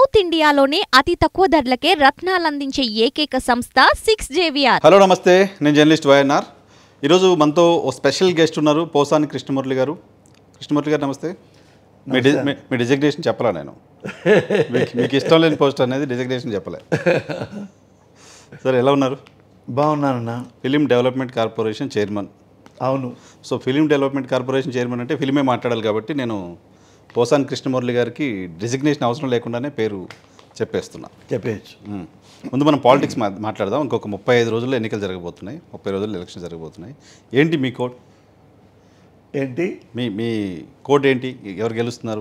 South ఇండియాలోనే అతి తక్కువ ధరలకే రత్నాలందించే ఏకైక సంస్థ సిక్స్ జేవిఆర్ హలో నమస్తే నేను జర్నలిస్ట్ వైఎన్ఆర్ ఈరోజు మనతో ఓ స్పెషల్ గెస్ట్ ఉన్నారు పోసాని కృష్ణమురళి గారు కృష్ణమురళి గారు నమస్తే మీ డి- మీ- మీ డిజిగ్నేషన్ చెప్పలా నేను మీకు మీకు ఇష్టం లేని పోస్ట్ అనేది డిజిగ్నేషన్ చెప్పలే సార్ ఎలా ఉన్నారు బాగున్నానన్నా ఫిలిం డెవలప్మెంట్ కార్పొరేషన్ చైర్మన్ అవును so film development corporation chairman అంటే ఫిలిమే మాట్లాడాలి కాబట్టి నేను పోసాని కృష్ణమురళి గారికి డిజిగ్నేషన్ అవసరం లేకుండానే పేరు చెప్పేస్తున్నా చెప్పేయచ్చు మ్మ్. ముందు మనం పాలిటిక్స్ మా మాట్లాడదాం ఇంకొక ముప్పై ఐదు రోజుల్లో ఎన్నికలు జరగబోతున్నాయి ముప్పై రోజుల్లో ఎలక్షన్ జరగబోతున్నాయి ఏంటి మీ కోడ్ ఏంటి మీ మీ కోడ్ ఏంటి ఎవరు గెలుస్తున్నారు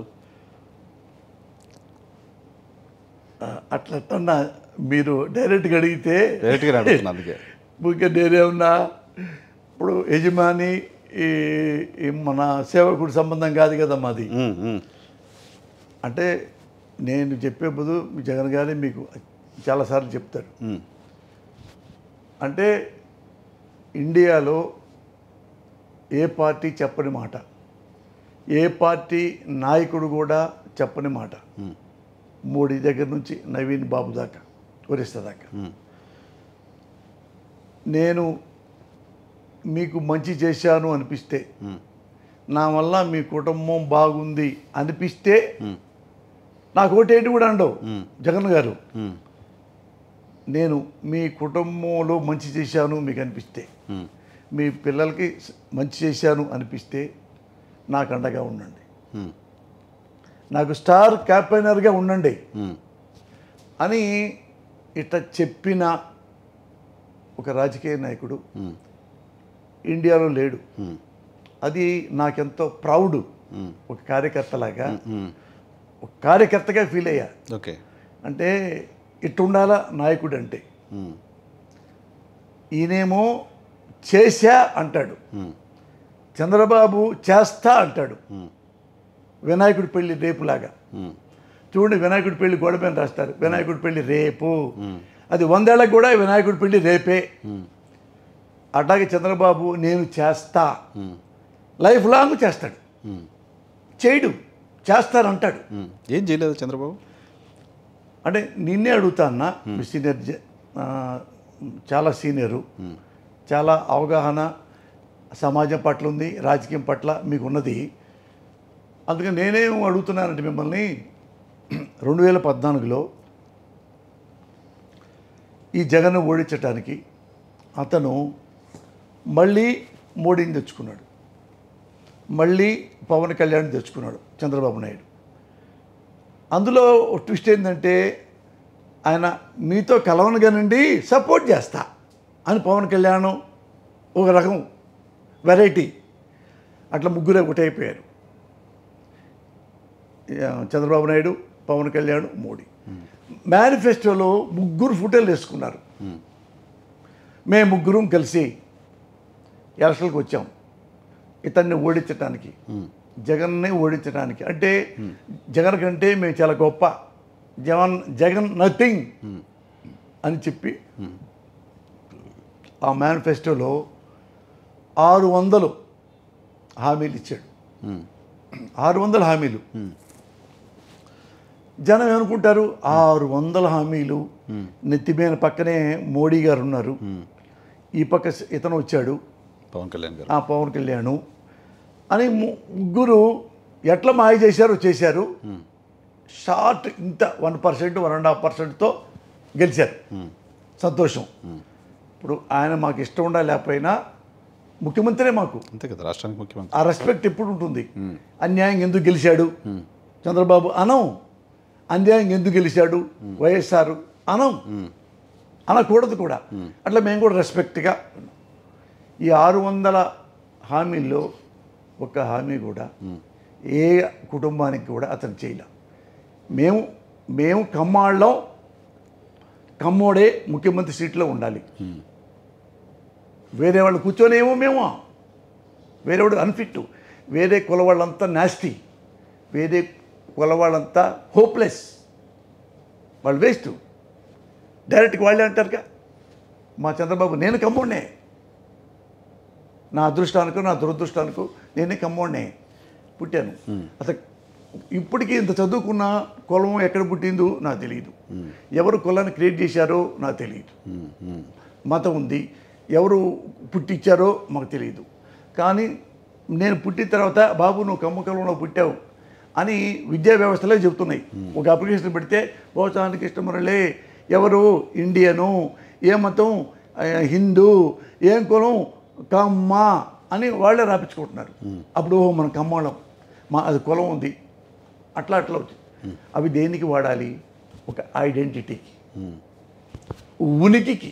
ఆ, అట్లా అట్లా మీరు డైరెక్ట్గా అడిగితే డైరెక్ట్గా అడుగుతున్నా అందుకే ఇంకా నేనేమన్నా ఇప్పుడు యజమాని ఈ ఈ మన సేవకుడి సంబంధం కాదు కదా మాది మ్మ్, మ్మ్. అంటే నేను చెప్పే బదులు మీ జగన్ గారే మీకు చాలాసార్లు చెప్తారు మ్మ్. అంటే ఇండియాలో ఏ పార్టీ చెప్పని మాట ఏ పార్టీ నాయకుడు కూడా చెప్పని మాట మ్మ్. మోడీ దగ్గర నుంచి నవీన్ బాబు దాకా ఒరిస్సా దాకా మ్మ్. నేను మీకు మంచి చేశాను అనిపిస్తే మ్మ్. నా వల్ల మీ కుటుంబం బాగుంది అనిపిస్తే మ్మ్. నాకు ఓటేంటి కూడా అండవు మ్మ్. జగన్ గారు మ్మ్. నేను మీ కుటుంబంలో మంచి చేశాను మీకు అనిపిస్తే మ్మ్. మీ పిల్లలకి స- మంచి చేశాను అనిపిస్తే నాకు అండగా ఉండండి మ్మ్. నాకు స్టార్ క్యాంపెయినర్గా ఉండండి మ్మ్. అని ఇట్లా చెప్పిన ఒక రాజకీయ నాయకుడు మ్మ్. ఇండియాలో లేడు మ్మ్. అది నాకెంతో ప్రౌడ్ మ్మ్. ఒక కార్యకర్తలాగా మ్మ్. ఒక కార్యకర్తగా ఫీల్ అయ్యా ఓకే అంటే ఇట్టుండాలా నాయకుడు అంటే మ్మ్. ఈయనేమో చేశా అంటాడు మ్మ్. చంద్రబాబు చేస్తా అంటాడు మ్మ్. వినాయకుడి పెళ్లి రేపులాగా మ్మ్. చూడండి వినాయకుడి పెళ్లి గోడ మీద రాస్తారు వినాయకుడి పెళ్లి రేపు మ్మ్. అది వందేళ్ళకి కూడా వినాయకుడి పెళ్లి రేపే మ్మ్. అట్లాగే చంద్రబాబు నేను చేస్తా మ్మ్. లైఫ్ లాంగ్ చేస్తాడు మ్మ్. చేయడు చేస్తానంటాడు మ్మ్. ఏం చేయలేదు చంద్రబాబు అంటే నిన్నే అడుగుతా అన్న మీ సీనియర్ జ- ఆ, చాలా సీనియరు చాలా అవగాహన సమాజం పట్ల ఉంది రాజకీయం పట్ల మీకు ఉన్నది అందుకని నేనేం అడుగుతున్నానంటే మిమ్మల్ని రెండు వేల పద్నాలుగులో ఈ జగన్ ఓడించటానికి అతను మళ్ళీ మోడీని తెచ్చుకున్నాడు మళ్ళీ పవన్ కళ్యాణ్ తెచ్చుకున్నాడు చంద్రబాబు నాయుడు అందులో ఒక ట్విస్ట్ ఏంటంటే ఆయన మీతో కలవనుగానండి సపోర్ట్ చేస్తా అని పవన్ కళ్యాణ్ ఒక రకం వెరైటీ అట్లా ముగ్గురే ఒకటైపోయారు యా, చంద్రబాబు నాయుడు పవన్ కళ్యాణ్ మోడీ మేనిఫెస్టోలో ముగ్గురు ఫోటోలు వేసుకున్నారు మ్మ్. మేము ముగ్గురం కలిసి ఎలక్షన్కి వచ్చాం ఇతన్ని ఓడించడానికి మ్మ్. జగన్ని ఓడించడానికి అంటే జగన్ కంటే మేము చాలా గొప్ప జగన్ జగన్ నథింగ్ అని చెప్పి ఆ మేనిఫెస్టోలో ఆరు వందలు హామీలు ఇచ్చాడు మ్మ్. ఆరు వందల హామీలు జనం ఏమనుకుంటారు ఆరు వందల హామీలు నెత్తిమీన పక్కనే మోడీ గారు ఉన్నారు ఈ పక్క ఇతను వచ్చాడు పవన్ కళ్యాణ్ గారు ఆ పవన్ కళ్యాణ్ అని ము- ముగ్గురు ఎట్లా మాయ చేశారో చేశారు షార్ట్ ఇంత one percent one and half పర్సెంట్తో గెలిచారు సంతోషం ఇప్పుడు ఆయన మాకు ఇష్టం ఉండా లేకపోయినా ముఖ్యమంత్రే మాకు అంతే కదా రాష్ట్రానికి ముఖ్యమంత్రి ఆ రెస్పెక్ట్ ఎప్పుడు ఉంటుంది అన్యాయం ఎందుకు గెలిచాడు చంద్రబాబు అనం అన్యాయం ఎందుకు గెలిచాడు వైఎస్ఆర్ అనం అనకూడదు కూడా అట్లా మేము కూడా రెస్పెక్ట్గా ఈ ఆరు వందల హామీల్లో ఒక హామీ కూడా ఏ కుటుంబానికి కూడా అతను చేయలే మేము మేము కమ్మాళ్ళం కమ్మోడే ముఖ్యమంత్రి సీట్లో ఉండాలి వేరే వాళ్ళు కూర్చొనేమో మేము వేరేవాడు అన్ఫిట్ వేరే కుల వాళ్ళంతా నాస్టీ వేరే కుల వాళ్ళంతా హోప్లెస్ వాళ్ళు వేస్ట్ డైరెక్ట్గా వాళ్ళే అంటారుగా మా చంద్రబాబు నేను కమ్మోడినే నా అదృష్టానికో నా దురదృష్టానికో నేనే కమ్మోడినే పుట్టాను అసలు ఇప్పటికీ ఇంత చదువుకున్న కులం ఎక్కడ పుట్టిందో నాకు తెలియదు ఎవరు కులాన్ని క్రియేట్ చేశారో నాకు తెలియదు ఉమ్, ఉమ్, మతం ఉంది ఎవరు పుట్టించారో మాకు తెలియదు కానీ నేను పుట్టిన తర్వాత బాబు నువ్వు కమ్మకలంలో పుట్టావు అని విద్యా వ్యవస్థలో చెబుతున్నాయి ఒక అప్లికేషన్ పెడితే పోచానికి ఇష్టమరలే ఎవరు ఇండియను ఏ మతం ఆ, హిందూ ఏం కులం కమ్మ అని వాళ్ళే రాపించుకుంటున్నారు అప్పుడు ఓహో మన కమ్మోళం మా అది కులం ఉంది అట్లా అట్లా వచ్చింది అవి దేనికి వాడాలి ఒక ఐడెంటిటీకి ఉనికికి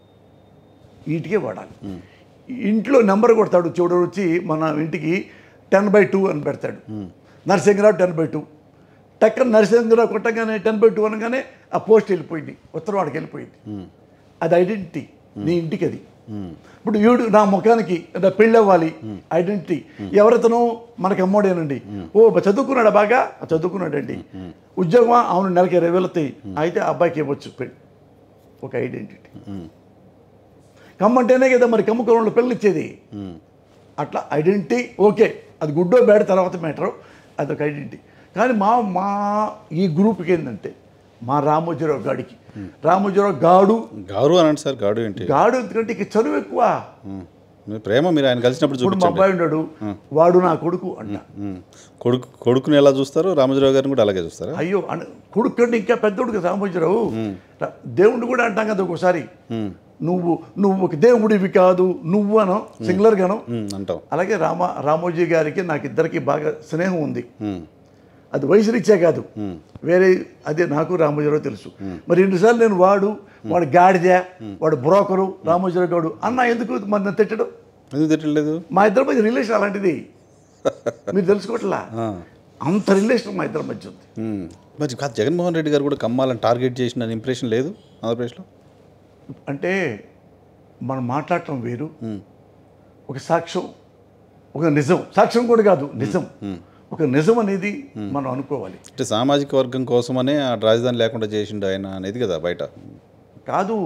వీటికే వాడాలి ఇంట్లో నెంబర్ కొడతాడు చూడు వచ్చి మన ఇంటికి టెన్ బై టూ అని పెడతాడు నరసింహరావు టెన్ బై టూ టక్కన నరసింహరావు కొట్టగానే టెన్ బై టూ అనగానే ఆ పోస్ట్ వెళ్ళిపోయింది ఉత్తరం వాడికి వెళ్ళిపోయింది అది ఐడెంటిటీ నీ ఇంటికి అది ఇప్పుడు వీడు నా ముఖానికి నా పెళ్ళి అవ్వాలి ఐడెంటిటీ ఎవరితను మనకి అమ్మోడేనండి ఓ బ- చదువుకున్నాడా బాగా ఆ, చదువుకున్నాడండి ఉద్యోగమా అవును నెలకి ఇరవై వేలు వస్తాయి అయితే ఆ అబ్బాయికి ఇవ్వచ్చు పెళ్ళి ఒక ఐడెంటిటీ ఉమ్, కమ్మంటేనే కదా మరి కమ్మ కులంలో పెళ్ళి ఇచ్చేది ఉమ్, అట్లా ఐడెంటిటీ ఓకే అది గుడ్డో బ్యాడ్ తర్వాత మ్యాటర్ అదొక ఐడెంటిటీ కానీ మా మా ఈ గ్రూప్కి ఏంటంటే మా రామోజీరావు గాడికి రామోజీరావు గాడు గారు అనండి సార్ గాడు ఏంటి గాడు ఎందుకంటే ఇక చదువు ఎక్కువ ఉమ్, మీ ప్రేమ మీరు ఆయన కలిసినప్పుడు ఇప్పుడు మా చూపించండి అబ్బాయి ఉన్నాడు వాడు నా కొడుకు అంట ఉమ్, కొడుకు కొడుకుని ఎలా చూస్తారు రామోజీరావు గారిని కూడా అలాగే చూస్తారా అయ్యో అన కొడుకు కంటే ఇంకా పెద్దోడు కదా రామోజీరావు దేవుడు కూడా అంటాం కదా ఒకసారి ఉమ్, నువ్వు నువ్వు ఒక దేవుడివి కాదు నువ్వు అను సింగులర్గాను ఉమ్, అంటాం అలాగే రామ రామోజీ గారికి నాకు ఇద్దరికి బాగా స్నేహం ఉంది ఉమ్, అది వయసు రీత్యా కాదు వేరే అదే నాకు రామోజీరావు తెలుసు మరి రెండుసార్లు నేను వాడు వాడు గాడిద వాడు బ్రోకరు రామోజీరావు గాడు అన్న ఎందుకు మరి నన్ను తిట్టడం ఎందుకు తిట్టలేదు మా ఇద్దరి మధ్య రిలేషన్ అలాంటిది మీరు తెలుసుకోవట్లా ఆ, అంత రిలేషన్ మా ఇద్దరి మధ్య ఉంది ఉమ్. మరి కాదు జగన్మోహన్ రెడ్డి గారు కూడా కమ్మాలని టార్గెట్ చేసిన ఇంప్రెషన్ లేదు ఆంధ్రప్రదేశ్లో అంటే మనం మాట్లాడటం వేరు ఉమ్, ఒక సాక్ష్యం ఒక నిజం సాక్ష్యం కూడా కాదు నిజం ఒక నిజం అనేది మనం అనుకోవాలి అంటే సామాజిక వర్గం కోసమనే ఆ రాజధాని లేకుండా చేసిండు ఆయన అనేది కదా బయట కాదు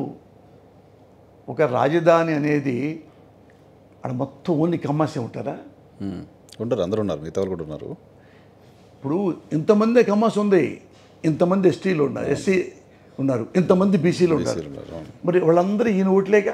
ఒక రాజధాని అనేది అక్కడ మొత్తం ఓన్లీ కమ్మాసే ఉంటారా ఉమ్, ఉండరు అందరూ ఉన్నారు మిగతా వాళ్ళు కూడా ఉన్నారు ఇప్పుడు ఇంతమంది కమ్మాస్ ఉంది ఇంతమంది ఎస్టీలు ఉన్నారు ఎస్సీ ఉన్నారు ఇంతమంది బీసీలు ఉన్నారు బీసీలు ఉన్నారు అవును. మరి వాళ్ళందరూ ఈయన ఓట్లేక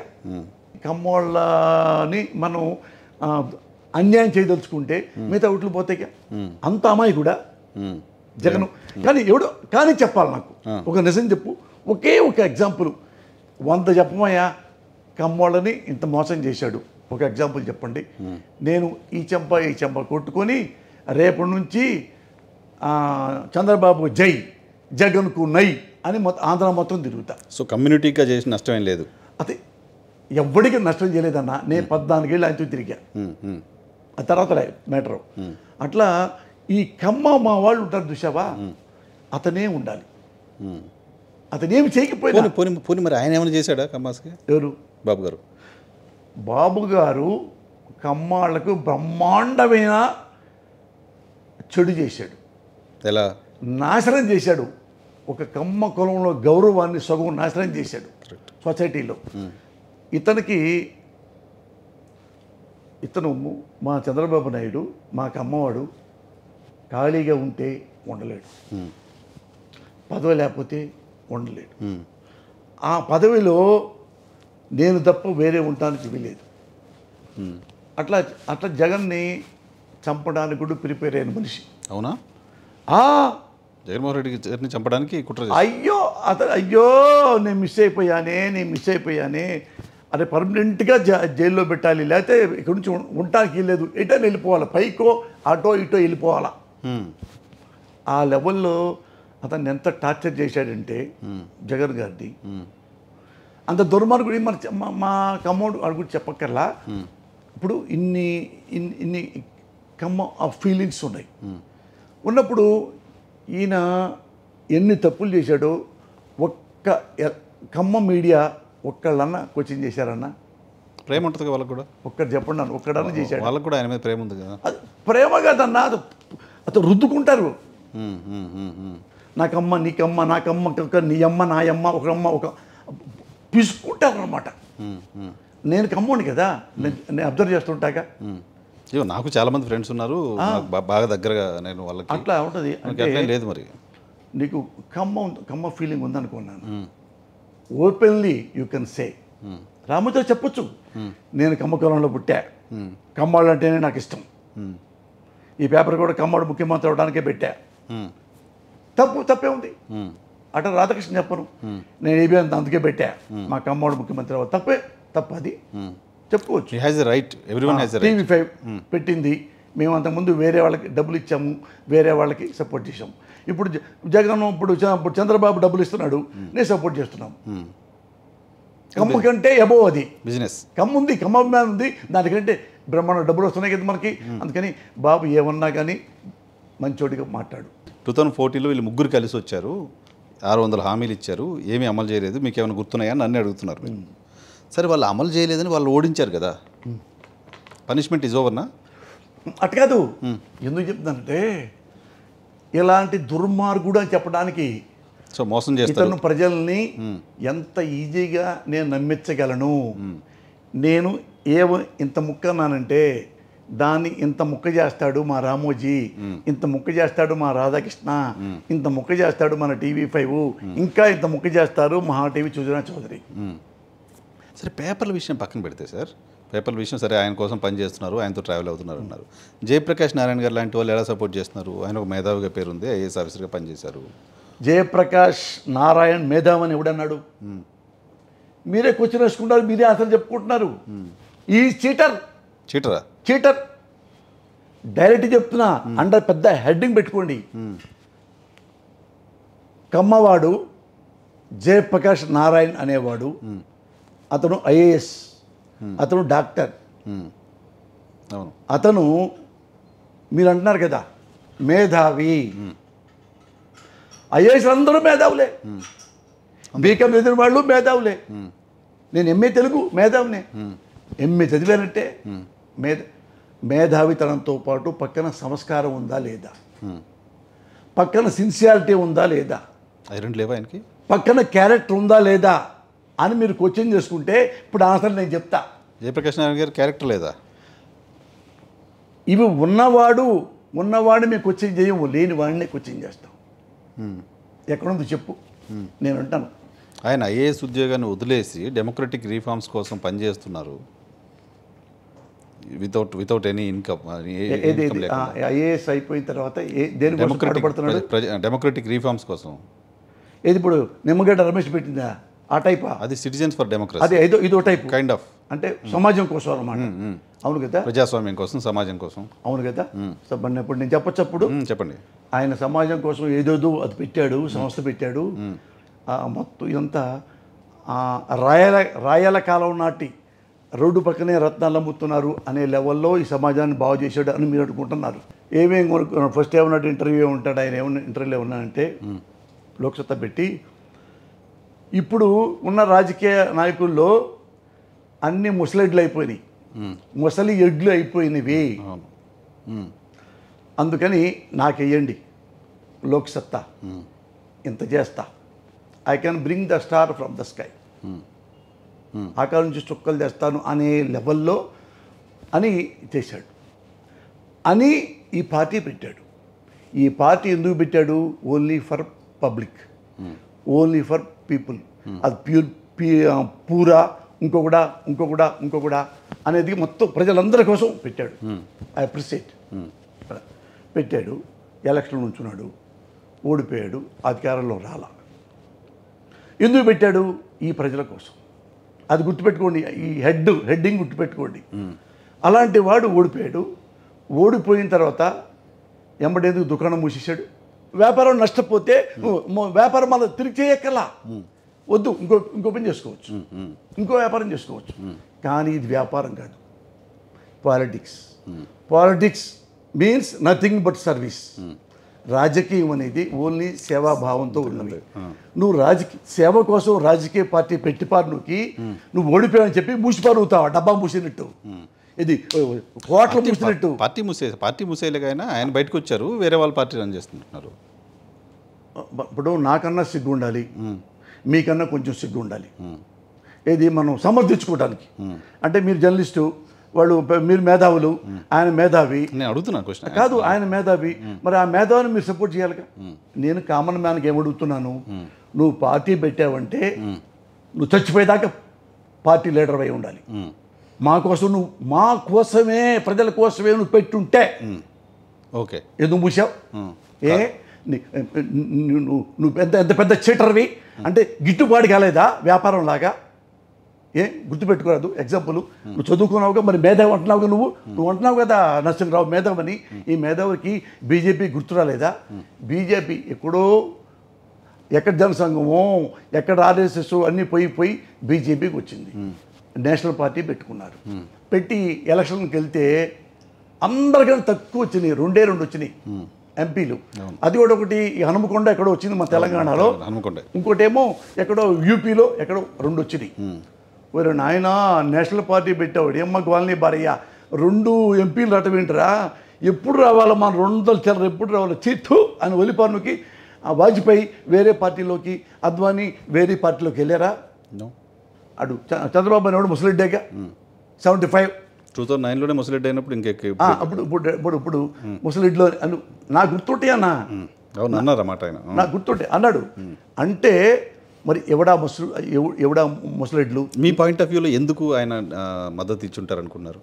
కమ్మోళ్ళని మనం ఆ, అన్యాయం చేయదలుచుకుంటే మిగతా ఓట్లు పోతాయిగా అంత అమ్మాయి కూడా ఉమ్, జగన్ కానీ ఎవడో కానీ చెప్పాలి నాకు ఒక నిజం చెప్పు ఒకే ఒక ఎగ్జాంపుల్ వంద చెప్పమయ్యా కమ్మోళ్ళని ఇంత మోసం చేశాడు ఒక ఎగ్జాంపుల్ చెప్పండి నేను ఈ చెంప ఈ చెంప కొట్టుకొని రేపటి నుంచి ఆ, చంద్రబాబు జై జగన్కు నై అని మొత్తం ఆంధ్ర మొత్తం తిరుగుతా సో కమ్యూనిటీగా చేసిన నష్టం ఏం లేదు అదే ఎవ్వడికి నష్టం చేయలేదన్నా నేను పద్నాలుగేళ్ళు ఆయనతో తిరిగా ఉమ్, ఉమ్, ఆ తర్వాత మ్యాటరు అట్లా ఈ కమ్మ మా వాళ్ళు ఉంటారు చూసావా అతనే ఉండాలి ఉమ్. అతనేమి చేయకపోయినా పోనీ పోనీ పోనీ మరి ఆయన ఏమైనా చేశాడా కమ్మాస్కి ఎవరు బాబు గారు బాబు గారు కమ్మాళ్లకు బ్రహ్మాండమైన చెడు చేశాడు ఎలా నాశనం చేశాడు ఒక కమ్మ కులంలో గౌరవాన్ని సగం నాశనం చేశాడు కరెక్ట్ సొసైటీలో ఇతనికి ఇతను మా చంద్రబాబు నాయుడు మాకు అమ్మవాడు ఖాళీగా ఉంటే ఉండలేడు ఉమ్, పదవి లేకపోతే ఉండలేడు ఉమ్, ఆ పదవిలో నేను తప్ప వేరే ఉండటానికి వీలేదు ఉమ్. అట్లా అట్లా జగన్ని చంపడానికి కూడా ప్రిపేర్ అయిన మనిషి అవునా ఆ జగన్మోహన్ రెడ్డి గారిని చంపడానికి కుట్ర చేశారు. అయ్యో అతను అయ్యో నేను మిస్ అయిపోయానే నేను మిస్ అయిపోయానే అదే పర్మనెంట్గా జ జైల్లో పెట్టాలి లేకపోతే ఇక్కడి నుంచి ఉం- ఉండటానికి లేదు ఎటో వెళ్ళిపోవాలి పైకో అటో ఇటో వెళ్ళిపోవాలా ఉమ్, ఆ లెవెల్లో అతన్ని ఎంత టార్చర్ చేశాడంటే జగన్ గారిని ఉమ్, అంత దుర్మార్గుడు మన చె- మా- మా కమ్మోడు వాడు కూడా చెప్పక్కర్లా ఇప్పుడు ఇన్ని ఇన్ని ఇన్ని కమ్మ ఆ ఫీలింగ్స్ ఉన్నాయి ఉన్నప్పుడు ఈయన ఎన్ని తప్పులు చేశాడో ఒక్క ఎ- కమ్మ మీడియా ఒక్కళ్ళన్నా కోచింగ్ చేశారన్నా ప్రేమ ఉంటుంది వాళ్ళకు కూడా ఒక్కడు చెప్పండి నన్ను ఒక్కడన్నా చేశాడు వాళ్ళకు కూడా ఆయన మీద ప్రేమ ఉంది కదా అది ప్రేమ కాదన్నా అది అతను రుద్దుకుంటారు ఉమ్, ఉమ్, ఉమ్, ఉమ్. నాకమ్మ నీకమ్మ నాకమ్మ ఒక నీ అమ్మ నా అమ్మ ఒక అమ్మ ఒక పిసుకుంటారు అనమాట ఉమ్, ఉమ్, నేను కమ్మోని కదా నేను నేను అబ్జర్వ్ చేస్తుంటాగా ఉమ్. ఏమో నాకు చాలా మంది ఫ్రెండ్స్ ఉన్నారు నాకు బా- బాగా దగ్గరగా నేను వాళ్ళకి అట్లా ఉంటుంది మనకి అంటే అట్లేం లేదు మరి నీకు కమ్మ ఉంది- కమ్మ ఫీలింగ్ ఉందనుకున్నాను ఓపెన్లీ యూ కెన్ సే రాముతో చెప్పొచ్చు నేను కమ్మ కులంలో పుట్టా కమ్మాళ్ళు అంటేనే నాకు ఇష్టం మ్మ్. ఈ పేపర్ కూడా కమ్మాడు ముఖ్యమంత్రి అవడానికే పెట్టా మ్మ్. తప్పు తప్పే ఉంది మ్మ్. అట రాధాకృష్ణ చెప్పను నేను ఏబీ అంత అందుకే పెట్టా మా కమ్మాడు ముఖ్యమంత్రి అవ్వ తప్పే తప్పు అది మ్మ్. చెప్పుకోవచ్చు he has a right everyone has a right TV five పెట్టింది మేము అంతకుముందు వేరే వాళ్ళకి డబ్బులు ఇచ్చాము వేరే వాళ్ళకి సపోర్ట్ చేసాము ఇప్పుడు జ- జగన్ ఇప్పుడు చ- ఇప్పుడు చంద్రబాబు డబ్బులు ఇస్తున్నాడు నేను సపోర్ట్ చేస్తున్నాం కమ్ము కంటే ఎబో అది బిజినెస్ కమ్ము ఉంది కమ్మ అభిమానం ఉంది దానికంటే బ్రహ్మాండ డబ్బులు వస్తున్నాయి కదా మనకి అందుకని బాబు ఏమన్నా కానీ మంచోడిగా మాట్లాడు టూ థౌజండ్ ఫోర్టీన్లో వీళ్ళు ముగ్గురు కలిసి వచ్చారు ఆరు వందల హామీలు ఇచ్చారు ఏమీ అమలు చేయలేదు మీకు ఏమైనా గుర్తున్నాయా అని నన్ను అడుగుతున్నారు మీరు సరే వాళ్ళు అమలు చేయలేదని వాళ్ళు ఓడించారు కదా పనిష్మెంట్ ఇస్ ఓవర్నా అట్ కాదు ఎందుకు చెప్తానంటే ఇలాంటి దుర్మార్గుడు అని చెప్పడానికి సో మోసం చేస్తారు ఇతను ప్రజల్ని ఎంత ఈజీగా నేను నమ్మించగలను నేను ఏ ఇంత ముక్క అన్నానంటే దాన్ని ఇంత ముక్క చేస్తాడు మా రామోజీ ఇంత ముక్క చేస్తాడు మా రాధాకృష్ణ ఇంత ముక్క చేస్తాడు మన టీవీ ఫైవ్ ఇంకా ఇంత ముక్క చేస్తారు మహా టీవీ సుజనా చౌదరి మ్మ్. సరే పేపర్ల విషయం పక్కన పెడితే సార్ పేపర్ల విషయం సరే ఆయన కోసం పని చేస్తున్నారు ఆయనతో ట్రావెల్ అవుతున్నారు అన్నారు జయప్రకాష్ నారాయణ గారు లాంటి వాళ్ళు ఎలా సపోర్ట్ చేస్తున్నారు ఆయన ఒక మేధావిగా పేరుంది ఐఏఎస్ ఆఫీసర్గా పనిచేశారు జయప్రకాష్ నారాయణ్ మేధావని ఎవడన్నాడు మీరే క్వశ్చన్ వేసుకుంటారు మీరే ఆన్సర్ చెప్పుకుంటున్నారు ఈ చీటర్ చీటరా చీటర్ డైరెక్ట్ చెప్తున్నా అండర్ పెద్ద హెడ్డింగ్ పెట్టుకోండి కమ్మవాడు జయప్రకాష్ నారాయణ్ అనేవాడు అతను ఐఏఎస్ అతను డాక్టర్ మ్మ్. అవును అతను మీరు అంటున్నారు కదా మేధావి ఐఏఎస్ అందరూ మేధావులే బీకామ్ చదివిన వాళ్ళు మేధావులే నేను ఎంఏ తెలుగు మేధావినే ఎంఏ చదివానంటే మేధ మేధావితనంతో పాటు పక్కన సంస్కారం ఉందా లేదా మ్మ్. పక్కన సిన్సియారిటీ ఉందా లేదా అవి రెండు లేవా ఆయనకి పక్కన క్యారెక్టర్ ఉందా లేదా అని మీరు క్వశ్చన్ చేసుకుంటే ఇప్పుడు ఆన్సర్ నేను చెప్తా జయప్రకాష్ నారాయణ గారి క్యారెక్టర్ లేదా ఇవి ఉన్నవాడు ఉన్నవాడిని మేము క్వశ్చన్ చేయము లేని వాడిని క్వశ్చన్ చేస్తాం మ్మ్. ఎక్కడుందో చెప్పు నేను అంటాను ఆయన ఐఏఎస్ ఉద్యోగాన్ని వదిలేసి డెమోక్రటిక్ రీఫార్మ్స్ కోసం పనిచేస్తున్నారు వితౌట్ వితౌట్ ఎనీ ఇన్కమ్ ఏ- ఏది ఐఏఎస్ అయిపోయిన తర్వాత ఏ దేని కోసం పాటుపడుతున్నాడు డెమోక్రటిక్ రీఫార్మ్స్ కోసం ఏది ఇప్పుడు నిమ్మగడ్డ రమేష్ పెట్టిందా ఆ టైపా అది సిటిజన్స్ ఫర్ డెమోక్రసీ అదే ఇదో ఇదో టైప్ కైండ్ ఆఫ్ అంటే సమాజం కోసం అన్నమాట అవును కదా ప్రజాస్వామ్యం కోసం సమాజం కోసం అవును కదా సో మరి ఇప్పుడు నేను చెప్పొచ్చు అప్పుడు మ్మ్, చెప్పండి ఆయన సమాజం కోసం ఏదోదో అది పెట్టాడు సంస్థ పెట్టాడు ఆ మొత్తం ఇదంతా ఆ రాయల రాయల కాలం నాటి రోడ్డు పక్కనే రత్నాలు అమ్ముతున్నారు అనే లెవెల్లో ఈ సమాజాన్ని బాగు చేశాడు అని మీరు అనుకుంటున్నారు ఏమేం కొనుక్కున్నాడు ఫస్ట్ ఏమన్నట్టు ఇంటర్వ్యూ ఉంటాడు ఆయన ఏమన్నా ఇంటర్వ్యూలో ఉన్నాడంటే లోక్సత్తా పెట్టి ఇప్పుడు ఉన్న రాజకీయ నాయకుల్లో అన్ని ముసలెడ్లు అయిపోయినాయి ముసలి ఎడ్లు అయిపోయినవి అవును మ్మ్. అందుకని నాకు వెయ్యండి లోక్సత్తా ఇంత చేస్తా I can bring the star from the sky ఆకాశం నుంచి చుక్కలు తెస్తాను అనే లెవెల్లో అని చేశాడు అని ఈ పార్టీ పెట్టాడు ఈ పార్టీ ఎందుకు పెట్టాడు only for public only for people అది ప్యూర్ పీ పూరా ఇంకొకడా ఇంకొకడా ఇంకొకడా అనేది మొత్తం ప్రజలందరి కోసం పెట్టాడు ఐ అప్రిసియేట్ పెట్టాడు ఎలక్షన్ ఉంచున్నాడు ఓడిపోయాడు అధికారంలో రాలా ఎందుకు పెట్టాడు ఈ ప్రజల కోసం అది గుర్తుపెట్టుకోండి ఈ హెడ్ హెడ్డింగ్ గుర్తుపెట్టుకోండి అలాంటి వాడు ఓడిపోయాడు ఓడిపోయిన తర్వాత ఎంబడేందుకు దుకాణం మూసేశాడు వ్యాపారం నష్టపోతే మొ- వ్యాపారం మళ్ళీ తిరిగి చేయక్కర్లా వద్దు ఇంకో ఇంకో పని చేసుకోవచ్చు ఇంకో వ్యాపారం చేసుకోవచ్చు కానీ ఇది వ్యాపారం కాదు politics politics means nothing but service రాజకీయం అనేది ఓన్లీ సేవాభావంతో ఉన్నది నువ్వు రాజకీయ సేవ కోసం రాజకీయ పార్టీ పెట్టిపారునుకి నువ్వు ఓడిపోయావని చెప్పి మూసిపారుతావా డబ్బా మూసినట్టు ఇది కోట్లు మూసినట్టు పార్టీ మూసే పార్టీ మూసేయలేకైనా ఆయన బయటకు వచ్చారు వేరే వాళ్ళ పార్టీ రన్ చేస్తున్నారు ఇప్పుడు నాకన్నా సిగ్గు ఉండాలి మీకన్నా కొంచెం సిగ్గు ఉండాలి ఏది మనం సమర్థించుకోవడానికి అంటే మీరు జర్నలిస్టు వాళ్ళు ప- మీరు మేధావులు ఆయన మేధావి నేను అడుగుతున్నాను క్వశ్చన్ కాదు ఆయన మేధావి మరి ఆ మేధావిని మీరు సపోర్ట్ చేయాలిగా నేను కామన్ మ్యాన్కి ఏం అడుగుతున్నాను నువ్వు పార్టీ పెట్టావంటే నువ్వు చచ్చిపోయేదాకా పార్టీ లీడర్ అయి ఉండాలి మా కోసం నువ్వు మా కోసమే ప్రజల కోసమే నువ్వు పెట్టుంటే ఓకే ఎందుకు మూసావు ఏ నీ- ను- నువ్వు నువ్వు ఎంత ఎంత పెద్ద చీటర్వి అంటే గిట్టుబాటు కాలేదా వ్యాపారం లాగా ఏ గుర్తుపెట్టుకోరాదు ఎగ్జాంపుల్ నువ్వు చదువుకున్నావుగా మరి మేధావి అంటున్నావుగా నువ్వు నువ్వు అంటున్నావు కదా నరసింహరావు మేధావని ఈ మేధావికి బీజేపీ గుర్తు రాలేదా బీజేపీ ఎక్కడో ఎక్కడ జనసంఘమో ఎక్కడ ఆర్ఎస్ఎస్ అన్నీ పోయి పోయి బీజేపీకి వచ్చింది నేషనల్ పార్టీ పెట్టుకున్నారు పెట్టి ఎలక్షన్కి వెళ్తే అందరికన్నా తక్కువ వచ్చినాయి రెండే రెండు వచ్చినాయి ఎంపీలు అది కూడా ఒకటి ఈ హనుమకొండ ఎక్కడో వచ్చింది మన తెలంగాణలో హనుమకొండ ఇంకోటేమో ఎక్కడో యూపీలో ఎక్కడో రెండు వచ్చినాయి ఒరే నాయన నేషనల్ పార్టీ పెట్టావు ఏమ్మ కాలనీ భార్య రెండు ఎంపీలు రావటం ఏంటరా ఎప్పుడు రావాలో మన రెండు వందల చిల్లర ఎప్పుడు రావాలో చిత్తు అని ఒలిపార్నుకి ఆ వాజ్పేయి వేరే పార్టీలోకి అద్వానీ వేరే పార్టీలోకి వెళ్ళారా నో అడు చ- చంద్రబాబు అనేవాడు ముసలిడ్డేగా సెవెంటీ ఫైవ్ టూ థౌసండ్ నైన్లోనే ముసలిడ్డి అయినప్పుడు ఇంకెక్కి అప్పుడు ఇప్పుడు ఇప్పుడు ఇప్పుడు ముసలిడ్లో అను నా గుర్తుంటే అన్నా అవును అన్నారు మాట ఆయన నాకు గుర్తుంటే అన్నాడు అంటే మరి ఎవడా ముసలి ఎవ- ఎవడా ముసలిడ్లు మీ పాయింట్ ఆఫ్ వ్యూలో ఎందుకు ఆయన ఆ, మద్దతు ఇచ్చుంటారు అనుకున్నారు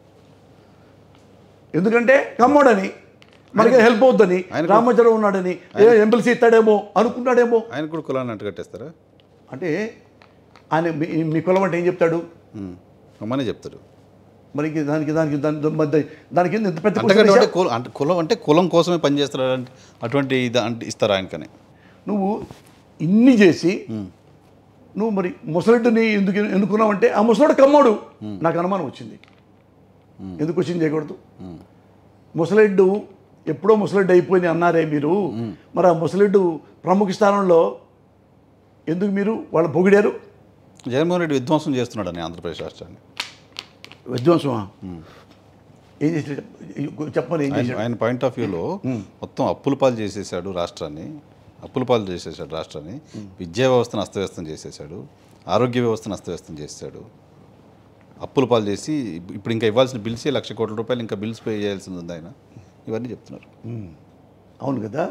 ఎందుకంటే కమ్మోడని మనకి హెల్ప్ అవుద్దని ఆయన- రామచంద్ర ఉన్నాడని ఏ ఎమ్మెల్సీ ఇస్తాడేమో అనుకున్నాడేమో ఆయన కూడా కులాన్ని అంటగట్టేస్తారా అంటే ఆయన మీ మీ కులం అంటే ఏం చెప్తాడు ఉమ్. అమ్మనే చెప్తారు మరి ఇంక దానికి దానికి దాని మధ్య- దానికి ఇంత పెద్ద question అంతకంటే అంటే వేశావు? కులం అంటే కులం అంటే కులం కోసమే పనిచేస్తారు అంటే అటువంటి ఇది అంటే ఇస్తారు ఆయనకని నువ్వు ఇన్ని చేసి నువ్వు మరి ముసలిడ్డిని ఎందుకు ఎన్నుకున్నావంటే ఆ ముసలిడు కమ్మోడు నాకు అనుమానం వచ్చింది ఎందుకు వచ్చింది చేయకూడదు ముసలిడ్డు ఎప్పుడో ముసలిడ్డు అయిపోయింది అన్నారే మీరు మరి ఆ ముసలిడ్డు ప్రముఖ స్థానంలో ఎందుకు మీరు వాళ్ళు పొగిడారు జగన్మోహన్ రెడ్డి విధ్వంసం చేస్తున్నాడని ఆంధ్రప్రదేశ్ రాష్ట్రాన్ని విధ్వంసమా ఏం చేసి చెప్పని ఏం ఆయన చేశాడు ఆయన పాయింట్ ఆఫ్ వ్యూలో మొత్తం అప్పుల పాలు చేసేసాడు రాష్ట్రాన్ని అప్పుల పాలు చేసేసాడు రాష్ట్రాన్ని విద్యా వ్యవస్థను అస్తవ్యస్తం చేసేసాడు ఆరోగ్య వ్యవస్థను అస్తవ్యస్తం చేసేసాడు అప్పుల పాలు చేసి ఇప్పుడు ఇంకా ఇవ్వాల్సిన బిల్స్ లక్ష కోట్ల రూపాయలు ఇంకా బిల్స్ పే చేయాల్సింది ఉంది ఆయన ఇవన్నీ చెప్తున్నారు అవును కదా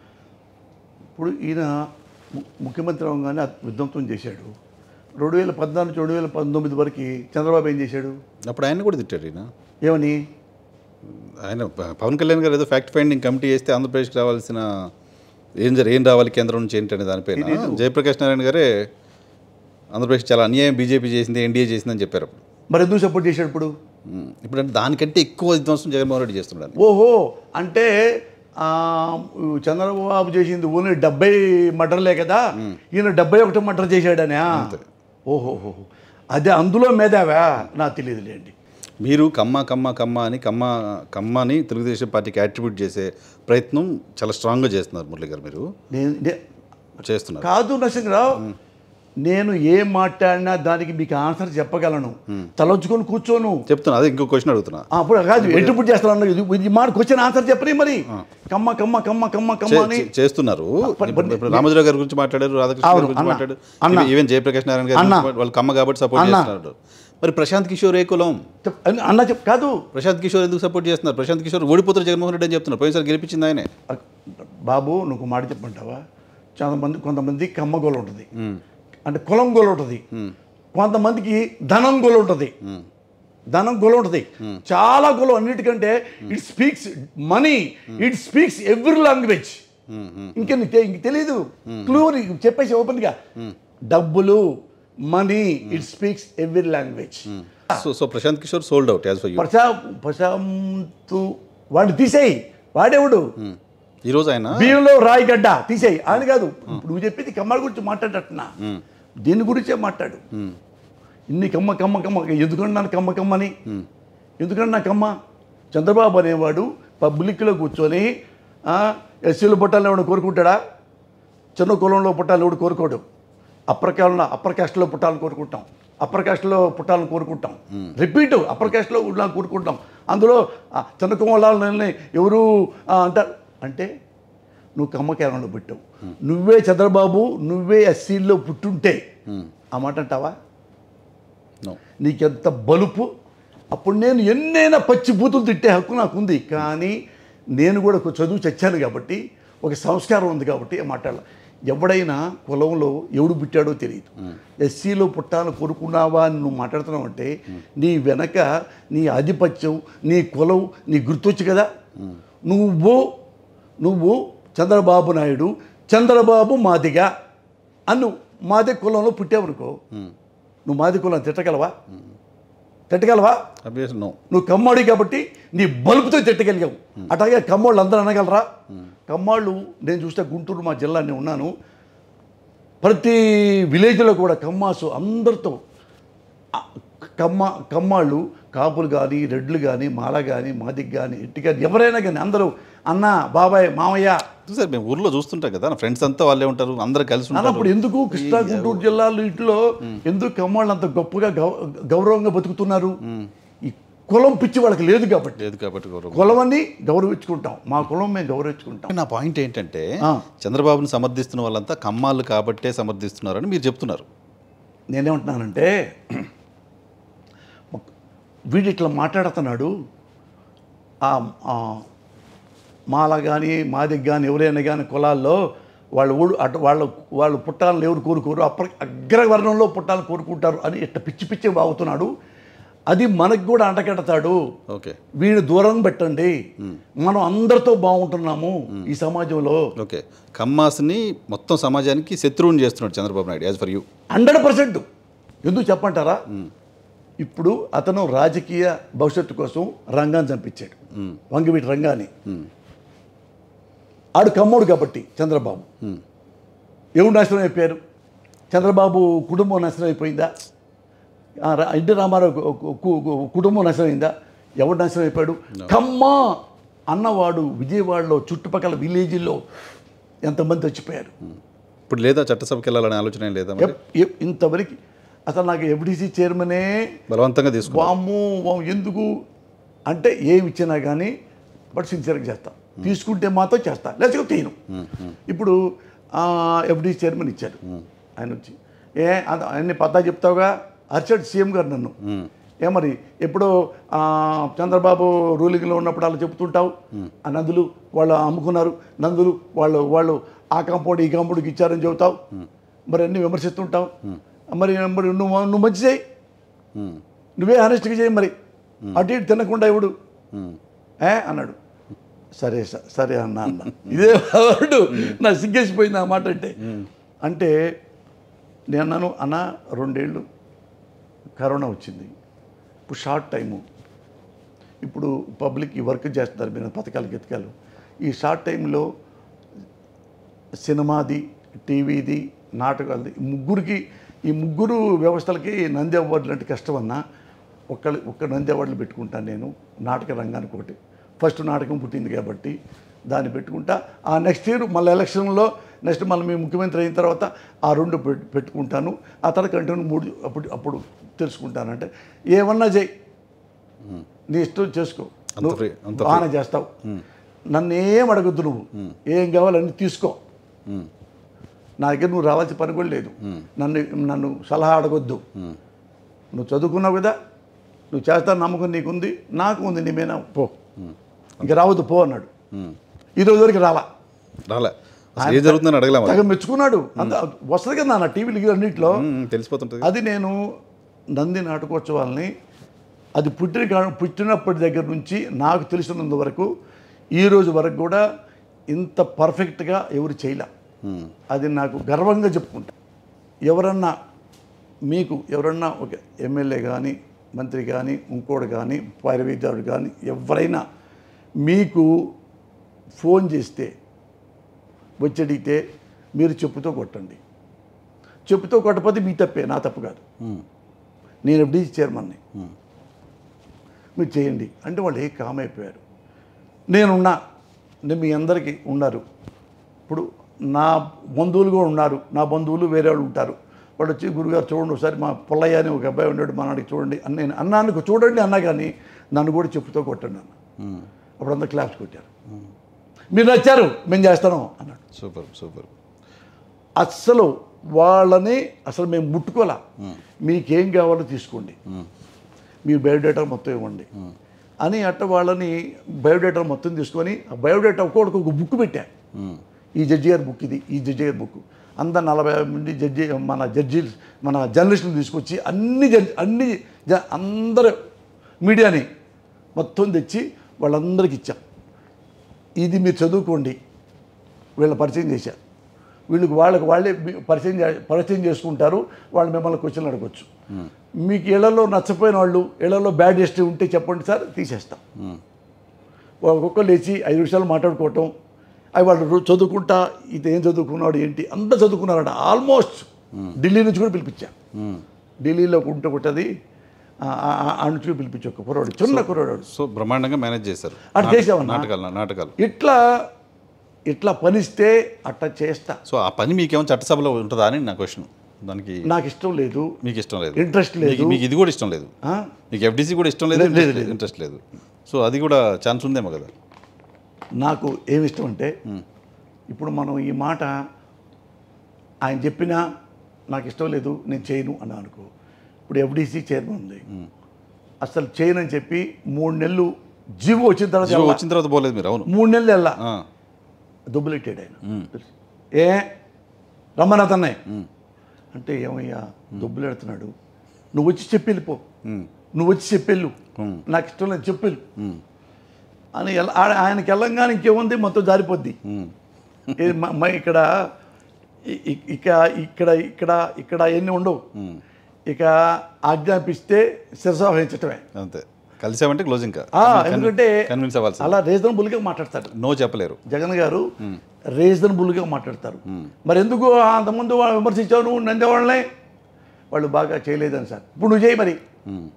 ఇప్పుడు ఈయన ము- ముఖ్యమంత్రి అవగానే విధ్వంసం చేశాడు రెండు వేల పద్నాలుగు నుంచి రెండు వేల పంతొమ్మిది వరకు చంద్రబాబు ఏం చేశాడు అప్పుడు ఆయన కూడా తిట్టాడు ఈయన ఏమని ఆయన ప- పవన్ కళ్యాణ్ గారు ఏదో ఫ్యాక్ట్ ఫైండింగ్ కమిటీ చేస్తే ఆంధ్రప్రదేశ్కి రావాల్సిన ఏం జరి ఏం రావాలి కేంద్రం నుంచి ఏంటి అనే దానిపైన జయప్రకాష్ నారాయణ గారే ఆంధ్రప్రదేశ్ చాలా అన్యాయం బీజేపీ చేసింది ఎన్డీఏ చేసిందని చెప్పారు అప్పుడు మరి ఎందుకు సపోర్ట్ చేశాడు ఇప్పుడు ఉమ్, ఇప్పుడు అంటే దానికంటే ఎక్కువ విధ్వంసం జగన్మోహన్ రెడ్డి చేస్తున్నాడు ఓహో అంటే ఆ, చంద్రబాబు చేసింది ఓన్లీ డెబ్బై మర్డర్లే కదా ఈయన డెబ్బై ఒకటి మర్డర్ చేశాడనే ఓహోహో అదే అందులో మేధావా నాకు తెలియదులేండి మీరు కమ్మ కమ్మ కమ్మ అని కమ్మ కమ్మని తెలుగుదేశం పార్టీకి అట్రిబ్యూట్ చేసే ప్రయత్నం చాలా స్ట్రాంగ్గా చేస్తున్నారు మురళి గారు మీరు నేను నే- చేస్తున్నారు కాదు నరసింహరావు నేను ఏం మాట్లాడినా దానికి మీకు ఆన్సర్ చెప్పగలను తలంచుకొని కూర్చోను చెప్తున్నా అదే ఇంకో క్వశ్చన్ అడుగుతున్నా ఆ, అప్పుడు కాదు ఎట్టుపుట్ చేస్తాను ఇది ఇది మాట క్వశ్చన్ ఆన్సర్ చెప్పని మరి కమ్మ కమ్మ కమ్మ కమ్మ కమ్మ చే- అని చే- చేస్తున్నారు ప- ఇప్పుడు ఇప్పుడు రామోజీరావు గారి గురించి మాట్లాడారు రాధాకృష్ణ గారి అవును, గురించి అన్న, మాట్లాడారు అన్న. ఈవెన్- ఈవెన్ జయప్రకాష్ నారాయణ గారు అన్న. గురించి వాళ్ళు కమ్మ కాబట్టి సపోర్ట్ అన్న. చేస్తున్నారు మరి ప్రశాంత్ కిషోర్ ఏ కులం చెప్- అన్న- అన్న చెప్ కాదు ప్రశాంత్ కిషోర్ ఎందుకు సపోర్ట్ చేస్తున్నారు ప్రశాంత్ కిషోర్ ఓడిపోతారు జగన్మోహన్ రెడ్డి అని చెప్తున్నారు పోయినసారి గెలిపించింది ఆయనే బాబు నువ్వు ఒక మాట చెప్పంటావా చాలా మంది కొంతమంది కమ్మ గోల ఉంటుంది అంటే కులం గోల ఉంటుంది కొంతమందికి ధనం గోల ఉంటుంది ధనం గోల ఉంటుంది చాలా గోల అన్నిటికంటే it speaks money it speaks every language ఇంకా నీకు తె- ఇంక తెలియదు క్లూర్ చెప్పేసి ఓపెన్గా డబ్బులు money it speaks every language so so Prashant Kishor sold out as far you ప్రశా ప్రశాంతు వాడిని తీసేయి వాడేవాడు ఈ రోజు ఆయన బియ్యంలో రాయిగడ్డ తీసేయి అని కాదు ఇప్పుడు నువ్వు చెప్పేది కమ్మల గురించి మాట్లాడట్టున్నా దీని గురించే మాట్లాడు ఇన్ని కమ్మ కమ్మ కమ్మ ఎందుకన్నా కమ్మ కమ్మని ఎందుకన్నా కమ్మ చంద్రబాబు అనేవాడు పబ్లిక్లో కూర్చొని ఎస్సీలు పుట్టాలని ఎవడు కోరుకుంటాడా చిన్న కులంలో పుట్టాలని ఎవడు కోరుకోడు అప్పర్ కాలంలో అప్పర్ కాస్ట్లో పుట్టాలని కోరుకుంటాం అప్పర్ కాస్ట్లో పుట్టాలని కోరుకుంటాం రిపీట్ అప్పర్ కాస్ట్లో ఉండాలని కోరుకుంటాం అందులో ఆ, చిన్న కులంలో ఎవరు ఆ, అంటారు అంటే నువ్వు కమ్మకేరంలో పుట్టావు నువ్వే చంద్రబాబు నువ్వే ఎస్సీల్లో పుట్టుంటే ఆ మాట అంటావా నో నీకెంత బలుపు అప్పుడు నేను ఎన్నైనా పచ్చి బూతులు తిట్టే హక్కు నాకు ఉంది కానీ నేను కూడా ఒక చదువు చచ్చాను కాబట్టి ఒక సంస్కారం ఉంది కాబట్టి మాట్లాడాలి ఎవడైనా కులంలో ఎవడు పుట్టాడో తెలియదు ఎస్సీలో పుట్టాలని కోరుకున్నావా అని నువ్వు మాట్లాడుతున్నావు అంటే నీ వెనక నీ ఆధిపత్యం నీ కులం నీ గుర్తొచ్చు కదా నువ్వు నువ్వు చంద్రబాబు నాయుడు చంద్రబాబు మాదిగా అను మాది కులంలో పుట్టావనుకో నువ్వు మాది కులం తిట్టగలవా తిట్టగలవా అబ్వియస్ నో నువ్వు కమ్మాడి కాబట్టి నీ బలుపుతో తిట్టగలిగావు అట్లాగే కమ్మోళ్ళు అందరూ అనగలరా కమ్మాళ్ళు నేను చూస్తే గుంటూరు మా జిల్లా నేను ఉన్నాను ప్రతి విలేజ్లో కూడా కమ్మాసు అందరితో ఆ, కమ్మ కమ్మాళ్ళు కాపులు కానీ రెడ్లు కానీ మాల కానీ మాదిక్ కానీ ఇట్టి కానీ ఎవరైనా కానీ అందరూ అన్న బాబాయ్ మామయ్య సార్ మేము ఊర్లో చూస్తుంటాం కదా నా ఫ్రెండ్స్ అంతా వాళ్ళే ఉంటారు అందరూ కలిసి నాన్న, ఉంటారు అప్పుడు ఎందుకు కృష్ణా గుంటూరు జిల్లాలో ఇట్లో ఎందుకు కమ్మాళ్ళు అంత గొప్పగా గౌ- గౌరవంగా బతుకుతున్నారు ఈ కులం పిచ్చి వాళ్ళకి లేదు కాబట్టి లేదు కాబట్టి గౌరవం కులమని గౌరవించుకుంటాం మా కులం మేము గౌరవించుకుంటాం నా పాయింట్ ఏంటంటే ఆ. చంద్రబాబుని సమర్థిస్తున్న వాళ్ళంతా కమ్మాళ్ళు కాబట్టే సమర్థిస్తున్నారని మీరు చెప్తున్నారు నేనేమంటున్నానంటే వీడు ఇట్లా మాట్లాడుతున్నాడు ఆ ఆ మాల కానీ మాదికి కానీ ఎవరైనా కానీ కులాల్లో వాళ్ళు ఊడు అటు వాళ్ళు వాళ్ళు పుట్టాలని ఎవరు కోరుకోరు అప్పటి అగ్రవర్ణంలో పుట్టాలని కోరుకుంటారు అని ఇట్ట పిచ్చి పిచ్చి బాగుతున్నాడు అది మనకు కూడా అంటకెడతాడు ఓకే వీడిని దూరం పెట్టండి మనం అందరితో బాగుంటున్నాము ఈ సమాజంలో ఓకే కమ్మాస్ని మొత్తం సమాజానికి శత్రువుని చేస్తున్నాడు Chandrababu Naidu as far you hundred percent ఎందుకు చెప్పంటారా ఇప్పుడు అతను రాజకీయ భవిష్యత్తు కోసం రంగాన్ని చంపించాడు వంగవీటి రంగాన్ని ఆడు కమ్మోడు కాబట్టి చంద్రబాబు ఎవరు నాశనం అయిపోయారు చంద్రబాబు కుటుంబం నాశనం అయిపోయిందా ఆ రా- ఎన్టీ రామారావు కు- కు- కు- కుటుంబం నాశనం అయిందా ఎవడు నాశనం అయిపోయాడు కమ్మ అన్నవాడు విజయవాడలో చుట్టుపక్కల విలేజ్లో ఎంతమంది చచ్చిపోయారు ఇప్పుడు లేదా చట్టసభకి వెళ్ళాలనే ఆలోచన ఏం లేదా మరి? ఎప్- ఎప్- ఇంతవరకు అసలు నాకు ఎఫ్డిసి చైర్మనే బలవంతంగా తీసుకున్నాం వాము వాము ఎందుకు అంటే ఏమి ఇచ్చినా కానీ బట్ సిన్సియర్గా చేస్తా తీసుకుంటే మాత్రం చేస్తా లేకపోతే తీయను ఇప్పుడు ఎఫ్డిసి చైర్మన్ ఇచ్చాడు ఆయన వచ్చి ఏ అంత అన్ని పత్తా చెప్తావుగా అరిచాడు సీఎం గారు నన్ను ఏ మరి ఎప్పుడో ఆ, చంద్రబాబు రూలింగ్లో ఉన్నప్పుడు అలా చెప్తుంటావు ఆ నందులు వాళ్ళు అమ్ముకున్నారు నందులు వాళ్ళు వాళ్ళు ఆ కాంపౌండ్ ఈ కాంపౌండ్కి ఇచ్చారని చెబుతావు మరి అన్ని విమర్శిస్తుంటావు మరి మరి నువ్వు నువ్వు మంచి చేయి ఉమ్, నువ్వే హానెస్ట్గా చేయి మరి అటు ఇటు తినకుండా ఇవ్వడు ఉమ్, ఏ అన్నాడు సరే స- సరే అన్న అన్న ఇదే వాడు నా సిగ్గేసిపోయింది ఆ మాట అంటే అంటే నేను అన్నాను అన్న రెండేళ్ళు కరోనా వచ్చింది ఇప్పుడు షార్ట్ టైము ఇప్పుడు పబ్లిక్ ఈ వర్క్ చేస్తున్నారు మీరు పథకాలు గితకాలు ఈ షార్ట్ టైంలో సినిమాది టీవీది నాటకాలది ఈ ముగ్గురికి ఈ ముగ్గురు వ్యవస్థలకి నంది అవార్డులు అంటే కష్టం అన్నా ఒక్కళ్ళు ఒక్క నంది అవార్డులు పెట్టుకుంటాను నేను నాటక రంగానికి ఒకటి ఫస్ట్ నాటకం పుట్టింది కాబట్టి దాన్ని పెట్టుకుంటా ఆ నెక్స్ట్ ఇయర్ మళ్ళీ ఎలక్షన్లో నెక్స్ట్ మళ్ళీ మేము ముఖ్యమంత్రి అయిన తర్వాత ఆ రెండు పెట్టు- పెట్టుకుంటాను ఆ తర్వాత కంటిన్యూ మూడు అప్పుడు అప్పుడు తెలుసుకుంటానంటే ఏమన్నా చేయి నీ ఇష్టం చేసుకో అంత నువ్వు free, అంత బాగానే చేస్తావు నన్ను ఏం అడగద్దు నువ్వు ఏం కావాలని తీసుకో ఉమ్, నా దగ్గర నువ్వు రావాల్సిన పని కూడా లేదు నన్ను నన్ను సలహా అడగొద్దు నువ్వు చదువుకున్నావు కదా నువ్వు చేస్తాను నమ్మకం నీకుంది నాకు ఉంది నీ మీద పో ఇంక రావద్దు పో అన్నాడు ఉమ్. ఈ రోజు వరకు రాలా రాలే అసలు ఏం జరుగుతుందని అడగలే మరి తెగ మెచ్చుకున్నాడు అంత వస్తుంది కదా నా టీవీలు అన్నింటిలో ఉమ్, తెలిసిపోతుంటుంది అది నేను నంది నాటకోత్సవాల్ని అది పుట్టిన కా- పుట్టినప్పటి దగ్గర నుంచి నాకు తెలిసినంత వరకు ఈ రోజు వరకు కూడా ఇంత పర్ఫెక్ట్గా ఎవరు చేయలే ఉమ్, అది నాకు గర్వంగా చెప్పుకుంటా ఎవరన్నా మీకు ఎవరన్నా ఒక ఎమ్మెల్యే కానీ మంత్రి కానీ ఇంకోడు కానీ పారివేదారుడు కానీ ఎవరైనా మీకు ఫోన్ చేస్తే వచ్చి అడిగితే మీరు చెప్పుతో కొట్టండి చెప్పుతో కొట్టకపోతే మీ తప్పే నా తప్పు కాదు ఉమ్, నేను ఎప్పుడు చైర్మన్ని మీరు చేయండి అంటే వాళ్ళు ఏ కామ్ అయిపోయారు నేనున్నా నేను మీ అందరికీ ఉన్నారు ఇప్పుడు నా బంధువులు కూడా ఉన్నారు నా బంధువులు వేరే వాళ్ళు ఉంటారు వాడు వచ్చి గురుగారు చూడండి ఒకసారి మా పుల్లయ్య అని ఒక అబ్బాయి ఉన్నాడు మా నాడికి చూడండి అని నేను అన్నాను చూడండి అన్నా కానీ నన్ను కూడా చెప్పుతో కొట్టండి అన్న ఉమ్. అప్పుడు అంతా క్లాప్స్ కొట్టారు మీరు నచ్చారు మేము చేస్తాను అన్నాడు సూపర్ సూపర్ అస్సలు వాళ్ళని అసలు మేము ముట్టుకోలే మీకేం కావాలో తీసుకోండి మీరు బయోడేటా మొత్తం ఇవ్వండి అని అట్ట వాళ్ళని బయోడేటా మొత్తం తీసుకొని ఆ బయోడేటా ఒక్కొక్కడికి ఒక బుక్ పెట్టా ఉమ్, ఈ జడ్జి గారి బుక్ ఇది ఈ జడ్జి గారి బుక్ అంతా నలభై మంది జడ్జి మన జడ్జి మన జర్నలిస్టులు తీసుకొచ్చి అన్ని జడ్జి అన్ని జ అందరు మీడియాని మొత్తం తెచ్చి వాళ్ళందరికీ ఇచ్చాం ఇది మీరు చదువుకోండి వీళ్ళ పరిచయం చేశారు వీళ్ళకి వాళ్ళకి వాళ్ళే మీ- పరిచయం చే- పరిచయం చేసుకుంటారు వాళ్ళు మిమ్మల్ని క్వశ్చన్లు అడగచ్చు మీకు ఇళ్లలో నచ్చపోయిన వాళ్ళు ఇళ్లలో బ్యాడ్ హిస్టరీ ఉంటే చెప్పండి సార్ తీసేస్తాం ఉమ్, ఒక్కొక్కరు లేచి ఐదు నిమిషాలు మాట్లాడుకోవటం అవి వాళ్ళు రో- చదువుకుంటా ఇది ఏం చదువుకున్నాడు ఏంటి అంతా చదువుకున్నారట ఆల్మోస్ట్ ఢిల్లీ నుంచి కూడా పిలిపించా ఉమ్. ఢిల్లీలో ఉంటే కొట్టది ఆ నుంచి కూడా పిలిపించి ఒక కుర్రాడు చిన్న కుర్రాడు సో బ్రహ్మాండంగా మేనేజ్ చేశారు అటు చేసామన్నా. నాటకాలు నాటకాలు ఇట్లా ఇట్లా పనిస్తే అట్లా చేస్తా సో ఆ పని మీకేమో చట్టసభలో ఉంటుందా అని నా క్వశ్చన్ దానికి నాకు ఇష్టం లేదు మీకు ఇష్టం లేదు ఇంట్రెస్ట్ లేదు మీకు- మీకు ఇది కూడా ఇష్టం లేదు ఆ? మీకు ఎఫ్డీసీ కూడా ఇష్టం లేదు లేదు, ఇంట్రెస్ట్ ఇంట్రెస్ట్ లేదు సో అది కూడా ఛాన్స్ ఉందేమో కదా నాకు ఏమి ఇష్టం అంటే ఇప్పుడు మనం ఈ మాట ఆయన చెప్పినా నాకు ఇష్టం లేదు నేను చేయను అని అనుకో ఇప్పుడు ఎఫ్డీసీ చైర్మన్ ఉంది అసలు చేయను అని చెప్పి మూడు నెలలు జీవో వచ్చిన తర్వాత జీవో వెళ్ళా. వచ్చిన తర్వాత పోలేదు మీరు అవును మూడు నెలలు వెళ్ళా ఆ, దుబ్బులెట్టాడు ఆయన ఏ రమ్మని అతన్నే అంటే ఏమయ్యా దుబ్బులెడుతున్నాడు నువ్వు వచ్చి చెప్పి వెళ్ళిపో ఉమ్, నువ్వు వచ్చి చెప్పెళ్ళు ఉమ్, నాకు ఇష్టం లేదు చెప్పెళ్ళు ఉమ్, అని ఎల్ల- ఆ- ఆయనకి వెళ్ళంగానే ఇంకేముంది మొత్తం జారిపోద్ది ఉమ్, ఇది మ- మ- ఇక్కడ ఇ- ఇ- ఇక ఇక్కడ ఇక్కడ ఇక్కడ ఎన్ని ఉండవు ఉమ్. ఇక ఆజ్ఞాపిస్తే శిరసావహించటమే అంతే కలిసామంటే క్లోజ్ ఇంకా ఆ, ఎందుకంటే కన్విన్స్ అవ్వాల్సి అలా రీజనబుల్గా మాట్లాడతారు నో చెప్పలేరు జగన్ గారు రీజనబుల్గా మాట్లాడతారు మరి ఎందుకు అంతకుముందు వాళ్ళు విమర్శించావు నువ్వు నందేవాళ్ళనే వాళ్ళు బాగా చేయలేదని సార్ ఇప్పుడు నువ్వు చేయి మరి ఉమ్.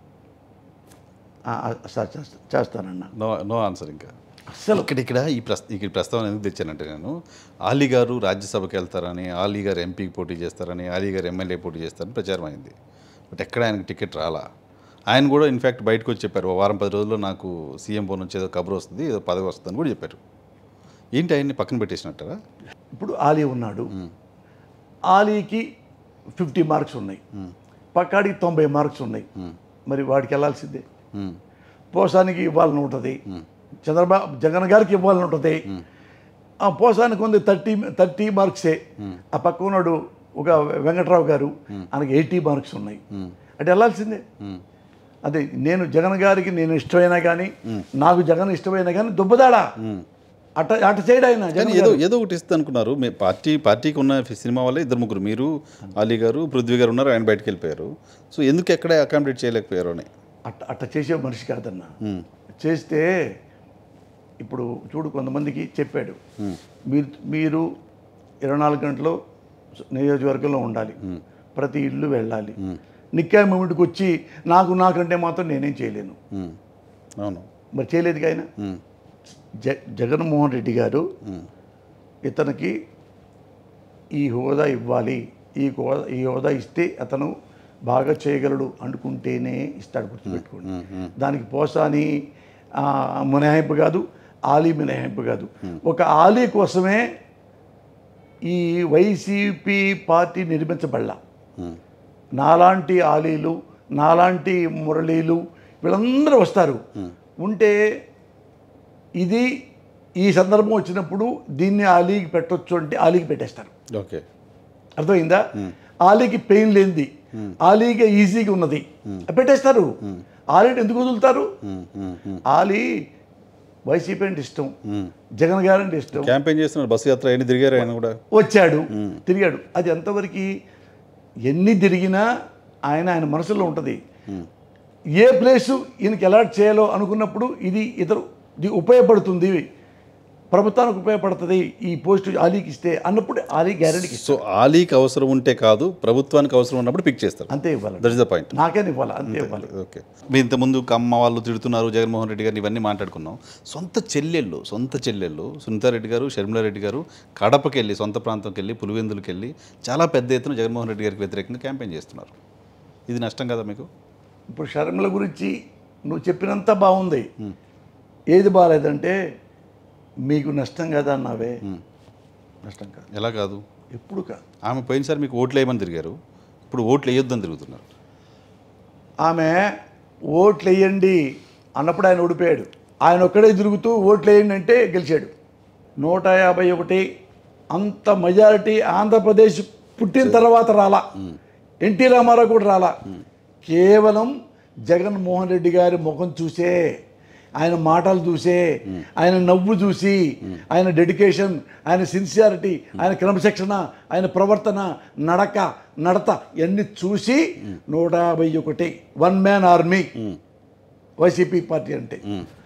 ఆ, ఆ, సార్ చేస్తా చేస్తానన్నా నో నో ఆన్సర్ ఇంకా అస్సలు ఇక్కడ ఇక్కడ ఈ ప్రస్ ఇక్కడ ప్రస్తావన ఎందుకు తెచ్చానంటే నేను ఆలీ గారు రాజ్యసభకి వెళ్తారని ఆలీ గారు ఎంపీకి పోటీ చేస్తారని ఆలీ గారు ఎమ్మెల్యే పోటీ చేస్తారని ప్రచారం అయింది బట్ ఎక్కడ ఆయనకి టికెట్ రాలా ఆయన కూడా ఇన్ఫ్యాక్ట్ బయటకు వచ్చి చెప్పారు "ఓ వారం పది రోజుల్లో నాకు సీఎం పోన్ నుంచి ఏదో కబురు వస్తుంది ఏదో పదవి వస్తుంది అని కూడా చెప్పారు ఏంటి ఆయన్ని పక్కన పెట్టేసినట్టారా ఇప్పుడు ఆలీ ఉన్నాడు ఆలీకి ఫిఫ్టీ మార్క్స్ ఉన్నాయి పక్కాడికి తొంభై మార్క్స్ ఉన్నాయి మరి వాడికి వెళ్ళాల్సిందే ఉమ్, పోసానికి ఇవ్వాలని ఉంటుంది చంద్రబాబు జగన్ గారికి ఇవ్వాలని ఉంటుంది ఆ పోసానికి ఉంది థర్టీ థర్టీ మార్క్సే ఆ పక్క ఉన్నాడు ఒక వెంకట్రావు గారు ఆయనకి ఎయిటీ మార్క్స్ ఉన్నాయి అంటే వెళ్ళాల్సిందే ఉమ్, అదే నేను జగన్ గారికి నేను ఇష్టమైనా కానీ నాకు జగన్ ఇష్టమైనా కానీ దుబ్బదాడా అట్ట అట్ట చేయడు ఆయన కానీ జగన్ ఏదో గారు. ఏదో ఒకటి ఇస్తుంది అనుకున్నారు మీ పార్టీ పార్టీకి ఉన్న సినిమా వల్ల ఇద్దరు ముగ్గురు మీరు ఆలీ గారు పృథ్వీ గారు ఉన్నారు ఆయన బయటకు వెళ్ళిపోయారు సో ఎందుకు ఎక్కడే అకామిడేట్ చేయలేకపోయారు అని అట్ట అట్ట చేసే మనిషి కాదన్న ఉమ్, చేస్తే ఇప్పుడు చూడు కొంతమందికి చెప్పాడు మీరు మీరు ఇరవై నాలుగు గంటలు నియోజకవర్గంలో ఉండాలి ప్రతి ఇల్లు వెళ్ళాలి నిక్కాయ మూమెంట్కి వచ్చి నాకు నాకంటే మాత్రం నేనేం చేయలేను ఉమ్, అవును మరి చేయలేదు ఆయన ఉమ్, జ జగన్మోహన్ రెడ్డి గారు ఇతనికి ఈ హోదా ఇవ్వాలి ఈ హోదా ఈ హోదా ఇస్తే అతను బాగా చేయగలడు అనుకుంటేనే ఇస్తాడు గుర్తుపెట్టుకోండి దానికి పోసాని ఆ, మినహాయింపు కాదు ఆలీ మినహాయింపు కాదు ఒక ఆలీ కోసమే ఈ వైసీపీ పార్టీ నిర్మించబడలా ఉమ్, నాలాంటి ఆలీలు నాలాంటి మురళీలు వీళ్ళందరూ వస్తారు ఉంటే ఇది ఈ సందర్భం వచ్చినప్పుడు దీన్ని ఆలీకి పెట్టొచ్చు అంటే ఆలీకి పెట్టేస్తారు ఓకే అర్థమైందా ఆలీకి పెయిన్ లేనిది ఆలీకి ఈజీగా ఉన్నది పెట్టేస్తారు ఆలీని ఎందుకు వదులుతారు ఉమ్, ఉమ్, ఉమ్, ఆలీ వైసీపీ అంటే ఇష్టం ఉమ్. జగన్ గారు అంటే ఇష్టం క్యాంపెయిన్ చేస్తున్నారు బస్సు యాత్ర ఎన్ని తిరిగారు ఆయన కూడా వచ్చాడు తిరిగాడు అది ఎంతవరకు ఎన్ని తిరిగినా ఆయన ఆయన మనసులో ఉంటుంది ఏ ప్లేసు ఈయనకి ఎలాట్ చేయాలో అనుకున్నప్పుడు ఇది ఇతరు ఇది ఉపయోగపడుతుంది ప్రభుత్వానికి ఉపయోగపడుతుంది ఈ పోస్ట్ ఆలీకి ఇస్తే అన్నప్పుడు ఆలీ గ్యారెంటీకి ఇస్తాం సో ఆలీకి అవసరం ఉంటే కాదు ప్రభుత్వానికి అవసరం ఉన్నప్పుడు పిక్ చేస్తారు అంతే ఇవ్వాలి దట్ ఇస్ ద పాయింట్ నాకే ఇవ్వాలి అంతే ఇవ్వాలి ఓకే మీ ఇంతకుముందు కమ్మ వాళ్ళు తిడుతున్నారు జగన్మోహన్ రెడ్డి గారిని ఇవన్నీ మాట్లాడుకున్నాం సొంత చెల్లెళ్ళు సొంత చెల్లెళ్ళు సునీతారెడ్డి గారు షర్మిలారెడ్డి గారు కడపకి వెళ్ళి సొంత ప్రాంతంకి వెళ్ళి పులివెందులకి వెళ్ళి చాలా పెద్ద ఎత్తున జగన్మోహన్ రెడ్డి గారికి వ్యతిరేకంగా క్యాంపెయిన్ చేస్తున్నారు ఇది నష్టం కదా మీకు ఇప్పుడు షర్మిల గురించి నువ్వు చెప్పినంత బాగుంది ఏది బాగాలేదంటే మీకు నష్టం కదా అన్నావే నష్టం కాదు ఎలా కాదు ఎప్పుడు కాదు ఆమె పోయినసారి మీకు ఓట్లు వేయమని తిరిగారు ఇప్పుడు ఓట్లు వేయొద్దని తిరుగుతున్నారు ఆమె ఓట్లు వేయండి అన్నప్పుడు ఆయన ఓడిపోయాడు ఆయన ఒక్కడే తిరుగుతూ ఓట్లు వేయండి అంటే గెలిచాడు నూట యాభై ఒకటి అంత మెజారిటీ ఆంధ్రప్రదేశ్ పుట్టిన తర్వాత రాలా ఎన్టీ రామారావు కూడా రాలా కేవలం జగన్మోహన్ రెడ్డి గారి ముఖం చూసే ఆయన మాటలు చూసే ఆయన నవ్వు చూసి ఆయన డెడికేషన్ ఆయన సిన్సియారిటీ ఆయన క్రమశిక్షణ ఆయన ప్రవర్తన నడక నడత ఇవన్నీ చూసి నూట యాభై ఒకటి one man army YCP party అంటే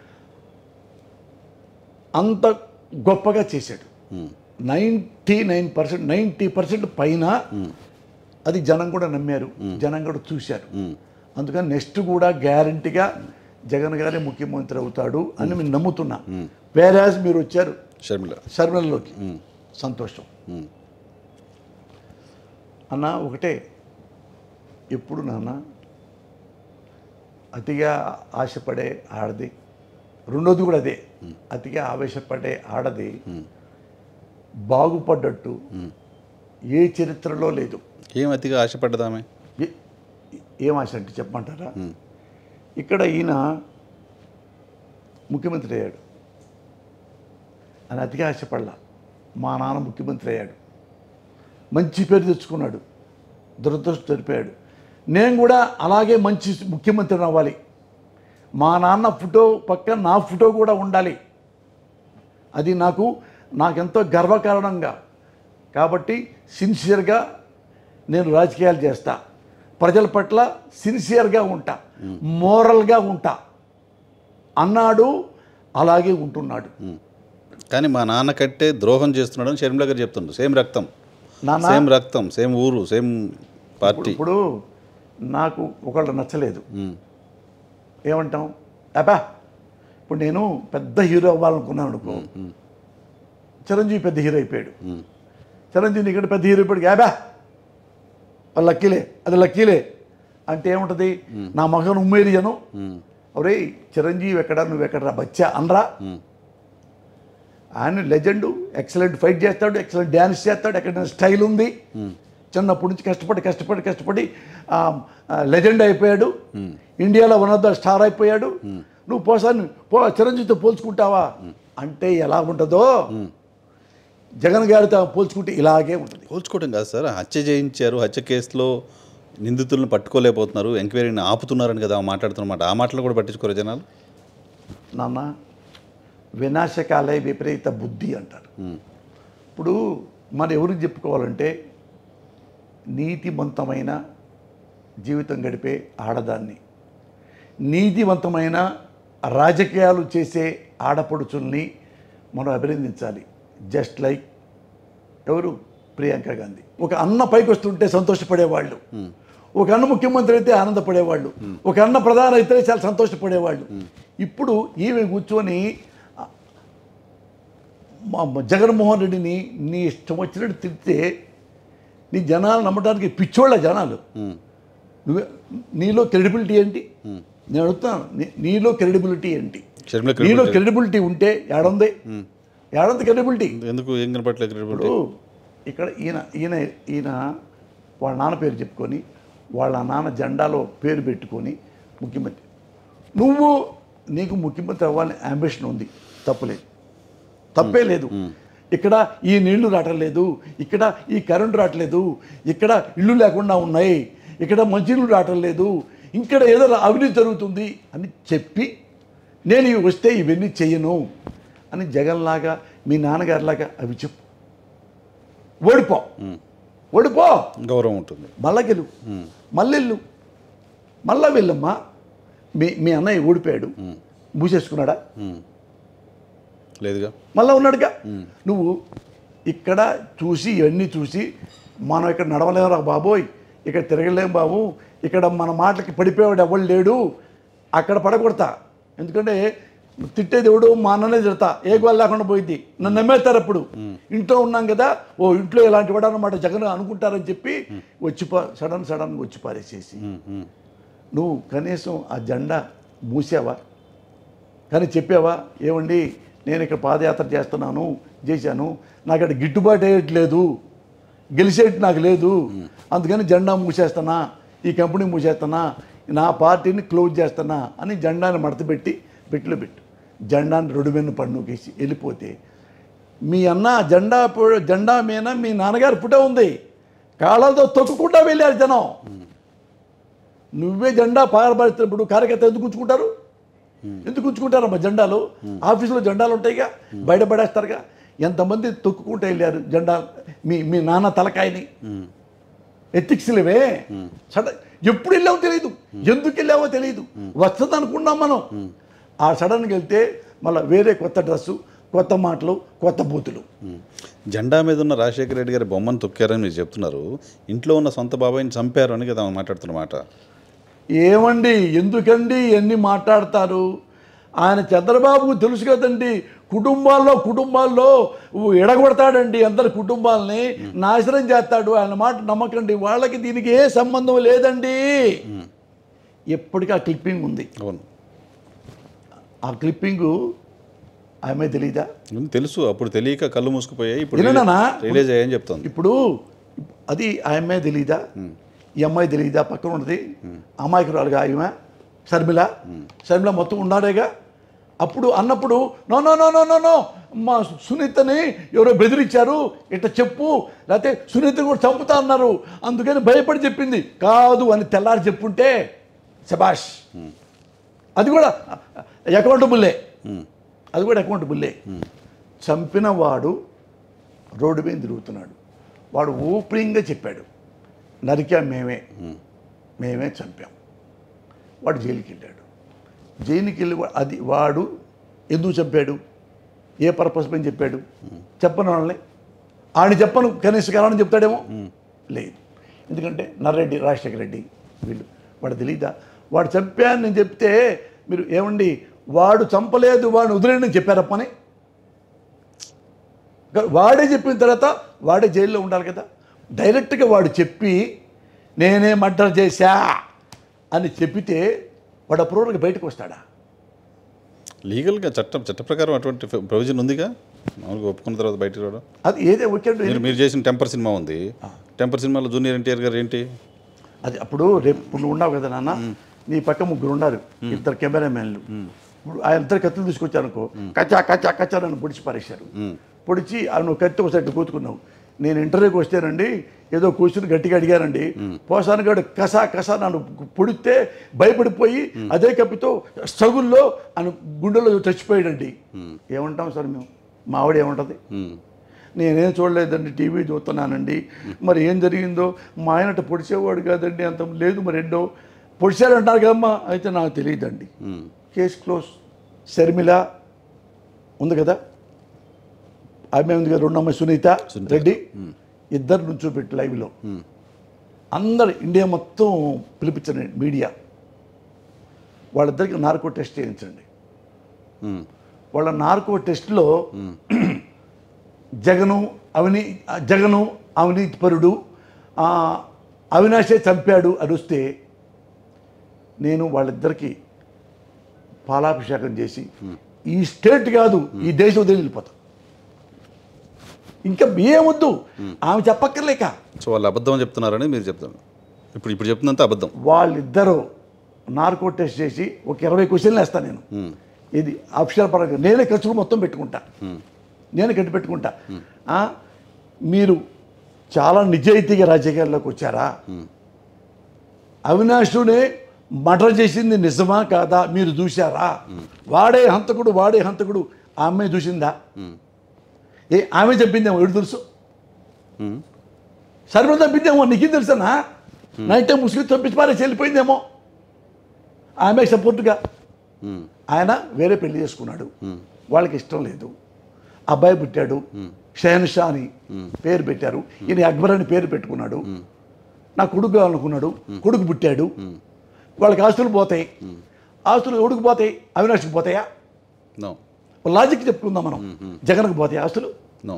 అంత గొప్పగా చేశాడు ninety nine percent ninety percent పైన అది జనం కూడా నమ్మారు జనం కూడా చూశారు అందుకని నెక్స్ట్ కూడా గ్యారంటీగా జగన్ గారే ముఖ్యమంత్రి అవుతాడు అని మేము నమ్ముతున్నా వేరాజ్ మీరు వచ్చారు షర్మిల శర్మలలోకి సంతోషం ఉమ్. అన్న ఒకటే ఎప్పుడు నాన్న అతిగా ఆశపడే ఆడది రెండోది కూడా అదే అతిగా ఆవేశపడే ఆడది బాగుపడ్డట్టు ఏ చరిత్రలో లేదు ఏం అతిగా ఆశపడ్డదామే ఏ- ఏం ఆశ అంటే చెప్పమంటారా ఇక్కడ ఈయన ముఖ్యమంత్రి అయ్యాడు అని అతిగా ఆశపడలా మా నాన్న ముఖ్యమంత్రి అయ్యాడు మంచి పేరు తెచ్చుకున్నాడు దురదృష్టం జరిపాడు నేను కూడా అలాగే మంచి ముఖ్యమంత్రిని అవ్వాలి మా నాన్న ఫోటో పక్కన నా ఫోటో కూడా ఉండాలి అది నాకు నాకెంతో గర్వకారణంగా కాబట్టి సిన్సియర్గా నేను రాజకీయాలు చేస్తా ప్రజల పట్ల సిన్సియర్గా ఉంటా మోరల్గా ఉంటా అన్నాడు అలాగే ఉంటున్నాడు కానీ మా నాన్న కట్టే ద్రోహం చేస్తున్నాడు అని షర్మిల గారు చెప్తుండ్రు సేమ్ రక్తం నాన్న సేమ్ రక్తం సేమ్ ఊరు సేమ్ పార్టీ ఇప్పుడు నాకు ఒకళ్ళు నచ్చలేదు ఉమ్. ఏమంటాం అబ్బా ఇప్పుడు నేను పెద్ద హీరో అవ్వాలనుకున్నాను అనుకో చిరంజీవి పెద్ద హీరో అయిపోయాడు ఉమ్. చిరంజీవి ఇక్కడ పెద్ద హీరో అయిపోయాడు అబ్బా వాళ్ళు లక్కీలే అది లక్కీలే అంటే ఏముంటుంది నా మగను ఉమ్మేరియను ఉమ్. ఒరే చిరంజీవి ఎక్కడ నువ్వు ఎక్కడ బచ్చా అనరా ఉమ్. ఆయన లెజెండ్ ఎక్సలెంట్ ఫైట్ చేస్తాడు ఎక్సలెంట్ డ్యాన్స్ చేస్తాడు ఎక్కడ స్టైల్ ఉంది చిన్నప్పటి నుంచి కష్టపడి కష్టపడి కష్టపడి లెజెండ్ అయిపోయాడు ఇండియాలో వన్ ఆఫ్ ద స్టార్ అయిపోయాడు నువ్వు పోసాను పో చిరంజీవితో పోల్చుకుంటావా అంటే ఎలా ఉంటుందో జగన్ గారితో పోల్చుకుంటే ఇలాగే ఉంటుంది పోల్చుకోవడం కాదు సార్ హత్య చేయించారు హత్య కేసులో నిందితులను పట్టుకోలేకపోతున్నారు ఎంక్వైరీని ఆపుతున్నారని కదా మాట్లాడుతున్నమాట ఆ మాటలు కూడా పట్టించుకోరు జనాలు నాన్న వినాశకాలే విపరీత బుద్ధి అంటారు ఉమ్. ఇప్పుడు మనం ఎవరికి చెప్పుకోవాలంటే నీతివంతమైన జీవితం గడిపే ఆడదాన్ని నీతివంతమైన రాజకీయాలు చేసే ఆడపడుచుల్ని మనం అభినందించాలి జస్ట్ లైక్ ఎవరు ప్రియాంక గాంధీ ఒక అన్న పైకి వస్తుంటే సంతోషపడేవాళ్ళు ఒక అన్న ముఖ్యమంత్రి అయితే ఆనందపడేవాళ్ళు ఒక అన్న ప్రధాని అయితే చాలా సంతోషపడేవాళ్ళు ఇప్పుడు ఈమె కూర్చొని మా- మా జగన్మోహన్ రెడ్డిని నీ ఇష్టం వచ్చినట్టు తిడితే నీ జనాలు నమ్మడానికి పిచ్చోళ్ళ జనాలు ఉమ్. నువ్వే నీలో క్రెడిబిలిటీ ఏంటి నేను అడుగుతాను నీ- నీలో క్రెడిబిలిటీ ఏంటి షర్మిల నీలో credibility. క్రెడిబిలిటీ ఉంటే ఏడుంది ఏడుంది క్రెడిబిలిటీ ఎందుకు ఏం కనపట్లేదు credibility? ఇప్పుడు ఇక్కడ ఈయన ఈయన ఈయన వాళ్ళ నాన్న పేరు చెప్పుకొని వాళ్ళ నాన్న జెండాలో పేరు పెట్టుకొని ముఖ్యమంత్రి నువ్వు నీకు ముఖ్యమంత్రి అవ్వాలని అంబిషన్ ఉంది తప్పులేదు తప్పే లేదు ఇక్కడ ఈ నీళ్లు రావట్లేదు ఇక్కడ ఈ కరెంటు రావట్లేదు ఇక్కడ ఇల్లు లేకుండా ఉన్నాయి ఇక్కడ మంచినీళ్ళు రావటం లేదు ఇక్కడ ఏదో అవినీతి జరుగుతుంది అని చెప్పి నేను ఇవి వస్తే ఇవన్నీ చెయ్యను అని జగన్లాగా మీ నాన్నగారిలాగా అవి చెప్పు ఓడిపో ఓడిపో గౌరవం ఉంటుంది మళ్ళా గెలు మళ్ళెళ్ళు మళ్ళా వెళ్ళమ్మా మీ మీ అన్నయ్య ఓడిపోయాడు మూసేసుకున్నాడా ఉమ్. లేదుగా మళ్ళా ఉన్నాడుగా నువ్వు ఇక్కడ చూసి ఇవన్నీ చూసి మనం ఇక్కడ నడవలేమురా బాబోయ్ ఇక్కడ తిరగలేం బాబు ఇక్కడ మన మాటలకి పడిపోయాడు ఎవడు లేడు అక్కడ పడకూడతా ఎందుకంటే తిట్టేది ఎవడు మా అన్ననే తిడతా ఏ గోల్ లేకుండా పోయింది నన్ను నమ్మేస్తారు అప్పుడు ఇంట్లో ఉన్నాం కదా ఓ ఇంట్లో ఇలాంటి వాడు అన్నమాట జగన్ అనుకుంటారని చెప్పి వచ్చి పా సడన్ సడన్ వచ్చి పారేసేసి ఉమ్. ఉమ్. నువ్వు కనీసం ఆ జెండా మూసావా కానీ చెప్పావా ఏమండి నేను ఇక్కడ పాదయాత్ర చేస్తున్నాను చేశాను నాకు అక్కడ గిట్టుబాటు అయ్యట్లేదు గెలిచేటి నాకు లేదు అందుకని జెండా మూసేస్తానా ఈ కంపెనీ మూసేస్తానా నా పార్టీని క్లోజ్ చేస్తున్నా అని జెండాని మడతపెట్టి పెట్టిలో పెట్టు జెండాని రొడువెన్ను పన్నుకేసి వెళ్ళిపోతే మీ అన్న జెండా పు- జెండా మీద మీ నాన్నగారు పుట ఉంది కాళ్ళతో తొక్కుకుంటా వెళ్ళారు జనం నువ్వే జెండా పారబడుతున్నప్పుడు కార్యకర్త ఎందుకు ఉంచుకుంటారు ఎందుకు ఉంచుకుంటారమ్మా జెండాలు ఆఫీసులో జెండాలు ఉంటాయిగా బయట పడేస్తారుగా ఎంతమంది తొక్కుకుంటూ వెళ్ళారు జెండా మీ మీ నాన్న తలకాయని ఎథిక్స్ లేవే సడన్ ఎప్పుడు వెళ్ళామో తెలియదు ఎందుకు వెళ్ళామో తెలియదు వస్తుంది అనుకున్నాం మనం ఆ సడన్గా వెళ్తే మళ్ళీ వేరే కొత్త డ్రెస్సు కొత్త మాటలు కొత్త బూతులు జెండా మీద ఉన్న రాజశేఖర రెడ్డి గారి బొమ్మను తొక్కారని మీరు చెప్తున్నారు ఇంట్లో ఉన్న సొంత బాబాయిని చంపారు అని కదా ఆమె మాట్లాడుతున్న మాట ఏమండి ఎందుకండి ఎన్ని మాట్లాడతారు ఆయన చంద్రబాబుకు తెలుసు కదండి కుటుంబాల్లో కుటుంబాల్లో ఎడగొడతాడండి అందరి కుటుంబాలని నాశనం చేస్తాడు ఆయన మాట నమ్మకండి వాళ్ళకి దీనికి ఏ సంబంధం లేదండి ఎప్పటికీ ఆ క్లిప్పింగ్ ఉంది అవును ఆ క్లిప్పింగు ఆమె తెలీదా ఉంది తెలుసు అప్పుడు తెలియక కళ్ళు మూసుకుపోయాయి ఇప్పుడు విననా? రిలీజ్ అయ్యాయని చెప్తుంది ఇప్పుడు అది ఆ అమ్మాయి తెలీదా ఈ అమ్మాయి తెలీదా పక్కన ఉన్నది అమాయకురాలుగా ఈమె శర్మిల శర్మిల మొత్తం ఉన్నాడేగా అప్పుడు అన్నప్పుడు no no no no no no మా సునీతని ఎవరో బెదిరించారు ఇట్లా చెప్పు లేకపోతే సునీతని కూడా చంపుతా అన్నారు అందుకని భయపడి చెప్పింది కాదు అని తెల్లారి చెప్పుంటే శబాష్ అది కూడా అకౌంటబుల్లే అది కూడా అకౌంటబుల్లే చంపిన వాడు రోడ్డు మీద తిరుగుతున్నాడు వాడు ఓపెనింగ్గా చెప్పాడు నరికాం మేమే మేమే చంపాం వాడు జైలుకి వెళ్ళాడు జైలుకి వెళ్ళి వా- అది వాడు ఎందుకు చంపాడు ఏ పర్పస్ పైన చెప్పాడు చెప్పను వాళ్ళని ఆయన చెప్పను కనీస కారణం చెప్తాడేమో లేదు ఎందుకంటే నర్రెడ్డి రాజశేఖర రెడ్డి వీళ్ళు వాడు తెలీదా వాడు చంపాను నేను చెప్తే మీరు ఏమండి వాడు చంపలేదు వాడిని వదిలేండి అని చెప్పారా పని వాడే చెప్పిన తర్వాత వాడే జైల్లో ఉండాలి కదా డైరెక్ట్గా వాడు చెప్పి నేనే మర్డర్ చేశా అని చెప్పితే వాడు అప్రూవర్గా బయటకు వస్తాడా లీగల్గా చట్టం చట్ట ప్రకారం అటువంటి ప్రొవిజన్ ఉందిగా మామూలుగా ఒప్పుకున్న తర్వాత బయటకు రావడం అది ఏదే ఓకే మీరు మీరు చేసిన టెంపర్ సినిమా ఉంది టెంపర్ సినిమాలో జూనియర్ ఎన్టీఆర్ గారు ఏంటి అది అప్పుడు రేపు ఇప్పుడు నువ్వు ఉన్నావు కదా నాన్న నీ పక్క ముగ్గురు ఉన్నారు ఇద్దరు కెమెరామెన్లు ఇప్పుడు ఆయన ఇద్దరు కత్తులు తీసుకొచ్చారు అనుకో కచ్చా కచ్చా కచ్చా నన్ను పొడిచి పారేశారు పొడిచి ఆ నువ్వు కత్తి ఒకసారి కూతుకున్నావు నేను ఇంటర్వ్యూకి వస్తేనండి ఏదో కూర్చుని గట్టిగా అడిగానండి పోసాను గడు కసా కసా నన్ను పొడితే భయపడిపోయి అదే కప్పితో సగుల్లో ఆయన గుండెలో చచ్చిపోయాడండి ఏమంటాం సార్ మేము మా ఆవిడ ఏమంటుంది ఉమ్. నేనేం చూడలేదండి టీవీ చూస్తున్నానండి మరి ఏం జరిగిందో మా ఆయనట పొడిచేవాడు కాదండి అంత లేదు మరి ఎన్నో పొడిచారంటారు కదమ్మా అయితే నాకు తెలియదండి ఉమ్. కేసు క్లోజ్ శర్మిల ఉంది కదా ఆమె ఉంది కదా రెండు అమ్మాయి సునీత రెడ్డి ఇద్దరు నుంచి పెట్టి లైవ్లో అందరు ఇండియా మొత్తం పిలిపించండి మీడియా వాళ్ళిద్దరికి నార్కో టెస్ట్ చేయించండి ఉమ్. వాళ్ళ నార్కో టెస్ట్లో జగను అవినీ జగను అవినీతిపరుడు ఆ, అవినాశే చంపాడు అని వస్తే నేను వాళ్ళిద్దరికి పాలాభిషేకం చేసి ఈ స్టేట్ కాదు ఈ దేశం వదిలి వెళ్ళిపోతా ఇంకా ఏమొద్దు ఆమె చెప్పక్కర్లేక సో వాళ్ళు అబద్ధం అని చెప్తున్నారని మీరు చెప్తాను ఇప్పుడు ఇప్పుడు చెప్తున్నంత అబద్ధం వాళ్ళిద్దరూ నార్కో టెస్ట్ చేసి ఒక ఇరవై క్వశ్చన్లు వేస్తాను నేను ఇది అక్షర పరంగా నేనే ఖర్చులు మొత్తం పెట్టుకుంటా నేను కట్టి పెట్టుకుంటా ఆ, మీరు చాలా నిజాయితీగా రాజకీయాల్లోకి వచ్చారా అవినాషునే మర్డర్ చేసింది నిజమా కాదా మీరు చూశారా వాడే హంతకుడు వాడే హంతకుడు ఆ అమ్మాయి చూసిందా ఏ ఆమె చెప్పిందేమో ఎవడు తెలుసు ఉమ్. సర్వం తప్పిందేమో నీకేం తెలుసనా నైట్ టైం ముసుగు తప్పించి పారేసి వెళ్ళిపోయిందేమో ఆమె సపోర్ట్గా ఉమ్. ఆయన వేరే పెళ్లి చేసుకున్నాడు వాళ్ళకి ఇష్టం లేదు అబ్బాయి పుట్టాడు షహన్షా అని పేరు పెట్టారు ఈయన అక్బర్ అని పేరు పెట్టుకున్నాడు నా కొడుకు కావాలనుకున్నాడు కొడుకు పుట్టాడు వాళ్ళకి ఆస్తులు పోతాయి ఆస్తులు ఎవడికి పోతాయి అవినాష్కి పోతాయా నో లాజిక్ చెప్పుకుందాం మనం జగన్కి పోతాయి ఆస్తులు నో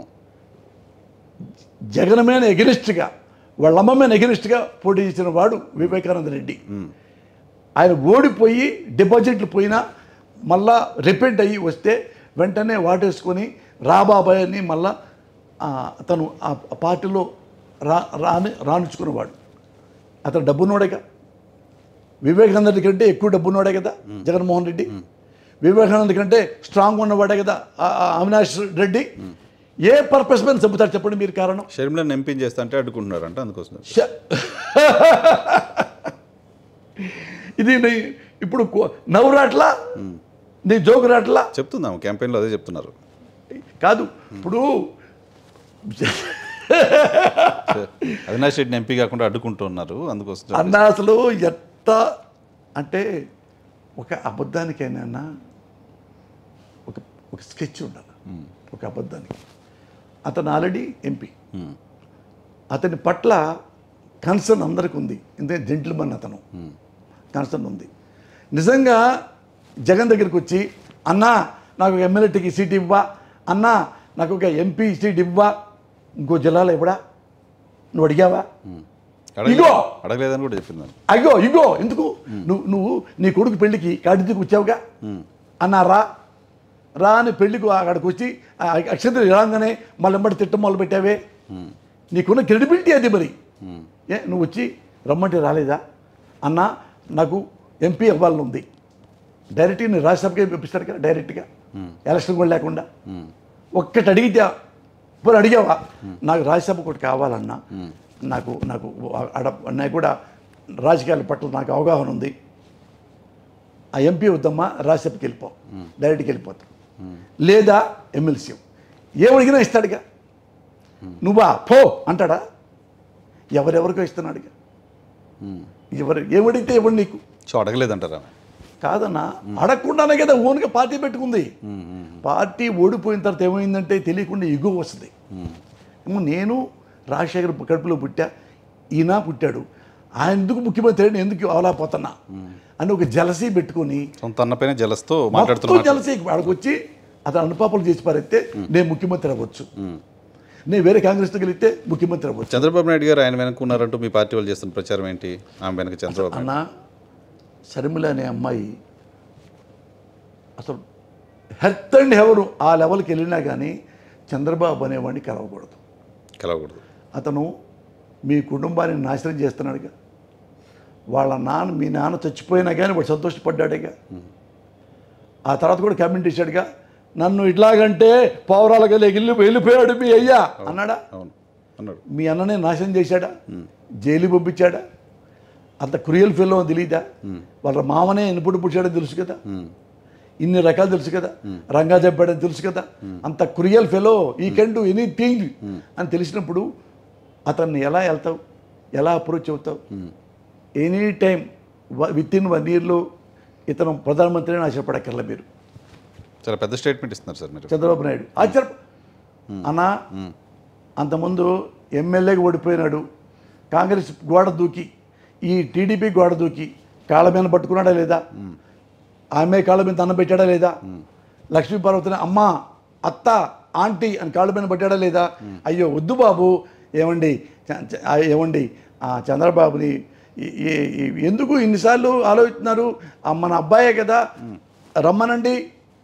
జగన్ మీద ఎగనిస్ట్గా వాళ్ళ అమ్మ మీద ఎగనిస్ట్గా పోటీ చేసిన వాడు వివేకానంద రెడ్డి ఆయన ఓడిపోయి డిపాజిట్లు పోయినా మళ్ళా రిపెంట్ అయ్యి వస్తే వెంటనే వాటేసుకొని రాబాబాయ్ అని మళ్ళా ఆ, అతను ఆ పార్టీలో రా రాని రాణించుకున్నవాడు అతను డబ్బున్నోడేగా వివేకానంద కంటే ఎక్కువ డబ్బు ఉన్నవాడే కదా జగన్మోహన్ రెడ్డి వివేకానంద కంటే స్ట్రాంగ్ ఉన్నవాడే కదా ఆ- ఆ అవినాష్ రెడ్డి ఏ పర్పస్ మీద చెబుతారు చెప్పండి మీరు కారణం షర్మిలను ఎంపీ చేస్తా అంటే అడ్డుకుంటున్నారంట అందుకోసం ష- ఇది నీ ఇప్పుడు కో- నవ్వు రాట్లా నీ జోకు రాట్లా చెప్తుందాము క్యాంపెయిన్లో అదే చెప్తున్నారు కాదు ఇప్పుడు అవినాష్ రెడ్డిని ఎంపీ కాకుండా అడ్డుకుంటున్నారు అందుకోసం చెప్పేసి. అన్న అసలు ఎంత అంటే ఒక అబద్ధానికైనా ఒక ఒక స్కెచ్ ఉండాలి ఒక అబద్ధానికి అతను ఆల్రెడీ ఎంపీ ఉమ్, అతని పట్ల కన్సర్న్ అందరికి ఉంది ఎందుకంటే జెంటిల్మన్ అతను కన్సర్న్ ఉంది నిజంగా జగన్ దగ్గరికి వచ్చి అన్నా నాకు ఒక ఎమ్మెల్యేకి సీట్ ఇవ్వా అన్నా నాకు ఒక ఎంపీ సీట్ ఇవ్వా ఇంకో జిల్లాలో ఇవ్వడా నువ్వు అడిగావా అడగలే- ఇగో! అడగలేదని కూడా చెప్పింది అయ్యో ఇగో ఎందుకు నువ్వు నువ్వు నీ కొడుకు పెళ్ళికి కాడికి వచ్చావుగా అన్నా రా రా అని పెళ్ళికి అక్కడికి వచ్చి ఆ అక్షంతలు రాగానే మళ్ళీ ఎంబడి తిట్టం మొదలు పెట్టావే నీకున్న క్రెడిబిలిటీ అది మరి ఏ నువ్వు వచ్చి రమ్మంటే రాలేదా అన్నా నాకు ఎంపీ అవ్వాలని ఉంది డైరెక్ట్గా నేను రాజ్యసభకే పంపిస్తాడు కదా డైరెక్ట్గా ఎలక్షన్ కూడా లేకుండా ఒక్కటి అడిగితే ఇప్పుడు అడిగావా నాకు రాజ్యసభ ఒకటి కావాలన్నా నాకు నాకు అడ నాకు కూడా రాజకీయాల పట్ల నాకు అవగాహన ఉంది ఆ ఎంపీ వద్దమ్మా రాజ్యసభకి వెళ్ళిపో డైరెక్ట్కి వెళ్ళిపోతాం లేదా ఎమ్మెల్సీ ఏమడిగినా ఇస్తాడుగా నువ్వా పో అంటాడా ఎవరెవరికో ఇస్తున్నాడుగా ఎవరు ఏమడిగితే ఎవడు నీకు సో అడగలేదంటారా కాదన్నా అడగకుండానే కదా ఓన్గా పార్టీ పెట్టుకుంది పార్టీ ఓడిపోయిన తర్వాత ఏమైందంటే తెలియకుండా ఎగువ వస్తుంది ఏమో నేను రాజశేఖర్ కడుపులో పుట్టా ఈయన పుట్టాడు ఆయన ఎందుకు ముఖ్యమంత్రి అని ఎందుకు అవలాపోతున్నా అని ఒక జలసీ పెట్టుకొని సొంత అన్నపైన జలస్తో మొత్తం మాట్లాడుతున్నారు జలసీ అక్కడికి వచ్చి అతను అనుపాపలు చేసి పారైతే నేను ముఖ్యమంత్రి అవ్వచ్చు నేను వేరే కాంగ్రెస్తో గెలిస్తే ముఖ్యమంత్రి అవ్వచ్చు చంద్రబాబు నాయుడు గారు ఆయన వెనక ఉన్నారంటూ మీ పార్టీ వాళ్ళు చేస్తున్న ప్రచారం ఏంటి ఆమె వెనక చంద్రబాబు నాయుడు అన్న శర్మిల అనే అమ్మాయి అసలు హెర్త్ అండ్ హెవరు ఆ లెవెల్కి వెళ్ళినా కానీ చంద్రబాబు అనేవాడిని కలవకూడదు కలవకూడదు అతను మీ కుటుంబాన్ని నాశనం చేస్తున్నాడుగా వాళ్ళ నాన్న మీ నాన్న చచ్చిపోయినా కానీ వాడు సంతోషపడ్డాడుగా ఆ తర్వాత కూడా కామెంట్ చేశాడుగా నన్ను ఇట్లాగంటే పౌరాలుగా వెళ్ళి వెళ్ళిపోయాడు మీ అయ్యా అన్నాడా అవును అన్నాడు మీ అన్ననే నాశనం చేశాడా జైలు పంపించాడా అంత క్రియల్ ఫెల్లో తెలియదా వాళ్ళ మామనే ఎన్నిపుడు పుట్టాడని తెలుసు కదా ఇన్ని రకాలు తెలుసు కదా రంగా చెప్పాడని తెలుసు కదా అంత క్రియల్ ఫెలో ఈ కెన్ డూ ఎనీథింగ్ అని తెలిసినప్పుడు అతన్ని ఎలా వెళ్తావు ఎలా అప్రోచ్ అవుతావు any time within one ఇయర్లో ఇతను ప్రధానమంత్రి అని ఆశపడక్కర్లే మీరు చాలా పెద్ద స్టేట్మెంట్ ఇస్తున్నారు సార్ మీరు చంద్రబాబు నాయుడు ఆశ్చర్య అన్నా అంతకుముందు ఎమ్మెల్యేగా ఓడిపోయినాడు కాంగ్రెస్ గోడ దూకి ఈ టీడీపీ గోడ దూకి కాళ్ళ మీద పట్టుకున్నాడా లేదా ఆమె కాళ్ళ మీద దండం పెట్టాడా లేదా లక్ష్మీ పార్వతిని అమ్మ అత్త ఆంటీ అని కాళ్ళ మీద పెట్టాడా లేదా అయ్యో వద్దు బాబు ఏమండి చ- చ- ఆ, ఏమండి ఆ చంద్రబాబుని ఈ- ఈ- ఈ- ఎందుకు ఇన్నిసార్లు ఆలోచిస్తున్నారు ఆ, మన అబ్బాయే కదా రమ్మనండి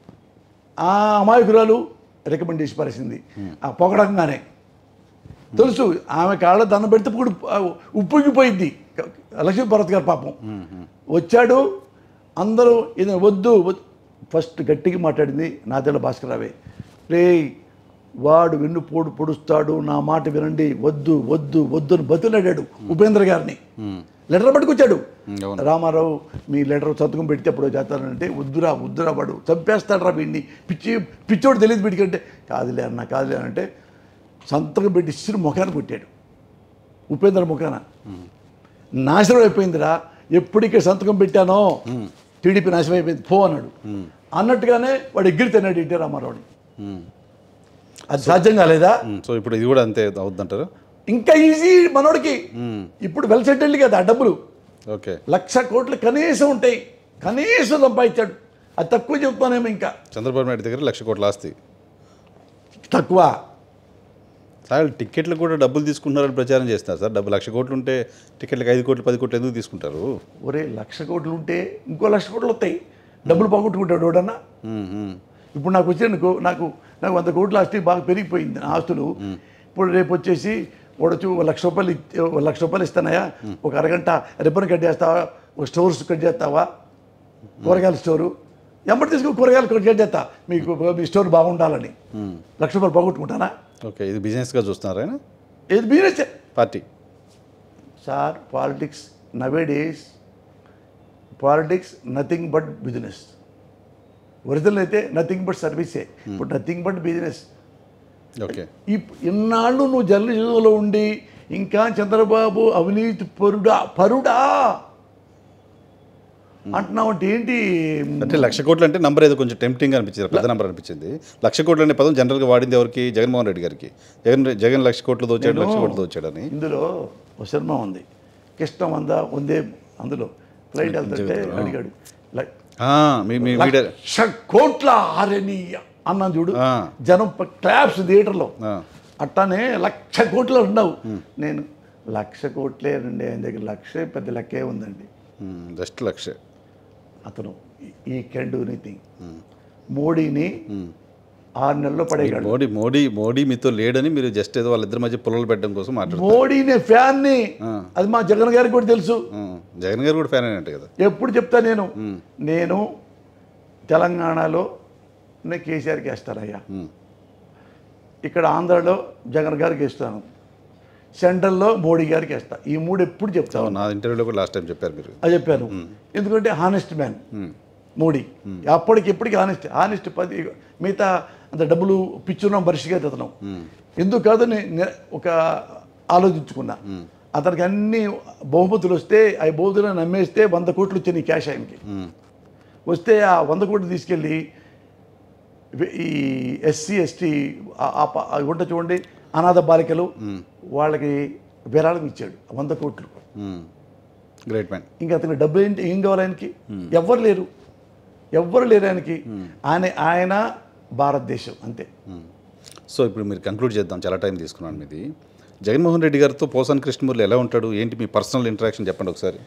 ఆ అమాయకురాలు రికమెండ్ చేసి పరిచింది ఆ పొగడంగానే తెలుసు ఆమె కాళ్ళ దండం పెడితే ఇప్పుడు ఉప్పొంగిపోయింది లక్ష్మీ భరత్ గారు పాపం వచ్చాడు అందరూ ఇది వద్దు వద్దు. ఫస్ట్ గట్టిగా మాట్లాడింది నాదెల్ల భాస్కర్ రావే రే వాడు వెన్ను పోడు పొడుస్తాడు నా మాట వినండి వద్దు వద్దు వద్దు అని బతులాడాడు ఉపేంద్ర గారిని లెటర్ పట్టుకొచ్చాడు అవును. రామారావు మీ లెటర్ సంతకం పెడితే అప్పుడు చేస్తానంటే వద్దురా వద్దురా వాడు చంపేస్తాడు రా వీడిని పిచ్చి పిచ్చోడు తెలియదు వీడికంటే కాదులే అన్న కాదులే అంటే సంతకం పెట్టి ఇచ్చిన ముఖాన్ని కొట్టాడు ఉపేంద్ర ముఖాన నాశనం అయిపోయిందిరా ఎప్పటికే సంతకం పెట్టానో టీడీపీ నాశనం అయిపోయింది పో అన్నాడు అన్నట్టుగానే వాడు ఎగిరి తిన్నాడు ఎన్టీ రామారావుని మ్మ్. అది సాధ్యం కాలేదా మ్మ్. సో ఇప్పుడు ఇది కూడా అంతే అవుద్దంటారు ఇంకా ఈజీ మనోడికి ఇప్పుడు వెల్ సెటిల్డ్ కదా ఆ డబ్బులు ఓకే లక్ష కోట్లు కనీసం ఉంటాయి కనీసం సంపాదించాడు అది తక్కువ చెప్తానేమో ఇంకా చంద్రబాబు నాయుడు దగ్గర లక్ష కోట్ల ఆస్తి తక్కువ సార్ టికెట్లు కూడా డబ్బులు తీసుకుంటున్నారని ప్రచారం చేస్తున్నారు సార్ డబ్బు లక్ష కోట్లు ఉంటే టికెట్లకు ఐదు కోట్లు పది కోట్లు ఎందుకు తీసుకుంటారు ఒరే లక్ష కోట్లు ఉంటే ఇంకో లక్ష కోట్లు వస్తాయి డబ్బులు పోగొట్టుకుంటాడు ఎవడన్నా మ్మ్, మ్మ్. ఇప్పుడు నాకు వచ్చేందుకు నాకు నాకు వంద కోట్ల ఆస్తి బాగా పెరిగిపోయింది నా ఆస్తులు ఇప్పుడు రేపు వచ్చేసి వాడొచ్చి ఒక లక్ష రూపాయలు ఇచ్చి- ఒక లక్ష రూపాయలు ఇస్తానయా ఒక అరగంట రిబ్బన్ కట్టేస్తావా ఒక స్టోర్స్ కట్ చేస్తావా కూరగాయల స్టోరు ఎంబడి తీసుకుని కూరగాయలు కట్ చేస్తా మీకు మీ స్టోర్ బాగుండాలని లక్ష రూపాయలు పోగొట్టుకుంటానా ఓకే ఇది బిజినెస్గా చూస్తున్నారా ఆయన ఏది business party sir politics nowadays politics nothing but business original అయితే నథింగ్ బట్ సర్వీసే ఇప్పుడు నథింగ్ బట్ బిజినెస్ ఓకే ఈ ఇన్నాళ్ళు నువ్వు జర్నలిజంలో ఉండి ఇంకా చంద్రబాబు అవినీతి పరుడా పరుడా అంటున్నావు అంటే ఏంటి అంటే లక్ష కోట్లు అంటే నంబర్ ఏదో కొంచెం టెంప్టింగ్ అనిపించింది పెద్ద నంబర్ అనిపించింది లక్ష కోట్లు అనే పదం జనరల్గా వాడింది ఎవరికి జగన్మోహన్ రెడ్డి గారికి జగన్ జగన్ లక్ష కోట్లు దోచాడు లక్ష కోట్లు దోచాడని ఇందులో ఒక సినిమా ఉంది కృష్ణ వంద ఉందే అందులో ఫ్లైట్ వెళ్తుంటే అడిగాడు "ల- ఆ, మీ మీ వీడియో లక్ష కోట్ల ఆరని అన్నాను చూడు ఆ. జనం క్లాప్స్ థియేటర్లో ఆ, అట్టానే లక్ష కోట్లు ఉన్నావు నేను లక్ష కోట్లే అండి ఆయన దగ్గర లక్షే పెద్ద లెక్కే ఉందండి ఉమ్, జస్ట్ లక్ష అతను ఈ కెన్ డూ ఎనీథింగ్ మోడీని ఆరు నెలల్లో పడేయగలడు మోడీ మోడీ మోడీ మీతో లేడని మీరు జస్ట్ ఏదో వాళ్ళిద్దరి మధ్య పుల్లలు పెట్టడం కోసం మాట్లాడుతారు మోడీని ఫ్యాన్ని అది మా జగన్ గారికి కూడా తెలుసు ఉమ్, జగన్ గారు కూడా ఫ్యాన్ అయినట్టు కదా ఎప్పుడు చెప్తా నేను నేను తెలంగాణలో నేను కేసీఆర్కి వేస్తానయ్యా ఉమ్, ఇక్కడ ఆంధ్రాలో జగన్ గారికి వేస్తాను సెంట్రల్లో మోడీ గారికి వేస్తా ఈ మూడు ఎప్పుడు చెప్తాను అవును, నా ఇంటర్వ్యూలో కూడా లాస్ట్ టైం చెప్పారు మీరు అది చెప్పాను ఎందుకంటే హానెస్ట్ మ్యాన్ మోడీ అప్పటికి ఎప్పటికి హానెస్ట్ హానెస్ట్ పది మిగతా అంత డబ్బులు పిచ్చున్నాం బరిసిగా అతను ఎందుకు కాదని నే- ఒక ఆలోచించుకున్నా అతనికి అన్ని బహుమతులు వస్తే ఆ బహుమతులను నమ్మేస్తే వంద కోట్లు వచ్చినాయి క్యాష్ ఆయనకి వస్తే ఆ వంద కోట్లు తీసుకెళ్ళి ఇవి- ఈ ఎస్సీ ఎస్టీ ఉంట చూడండి అనాథ బాలికలు వాళ్ళకి విరాళం ఇచ్చాడు వంద కోట్లు గ్రేట్ మ్యాన్ ఇంకా అతనికి డబ్బు ఏంటి ఏం కావాలి ఆయనకి ఎవ్వరు లేరు ఎవ్వరు లేరు ఆయనకి ఆయన ఆయన భారతదేశం అంతే సో ఇప్పుడు మీరు కంక్లూడ్ చేద్దాం చాలా టైం తీసుకున్నాను మీది జగన్మోహన్ రెడ్డి గారితో పోసాన్ కృష్ణమూర్తి ఎలా ఉంటాడు ఏంటి మీ పర్సనల్ ఇంటరాక్షన్ చెప్పండి ఒకసారి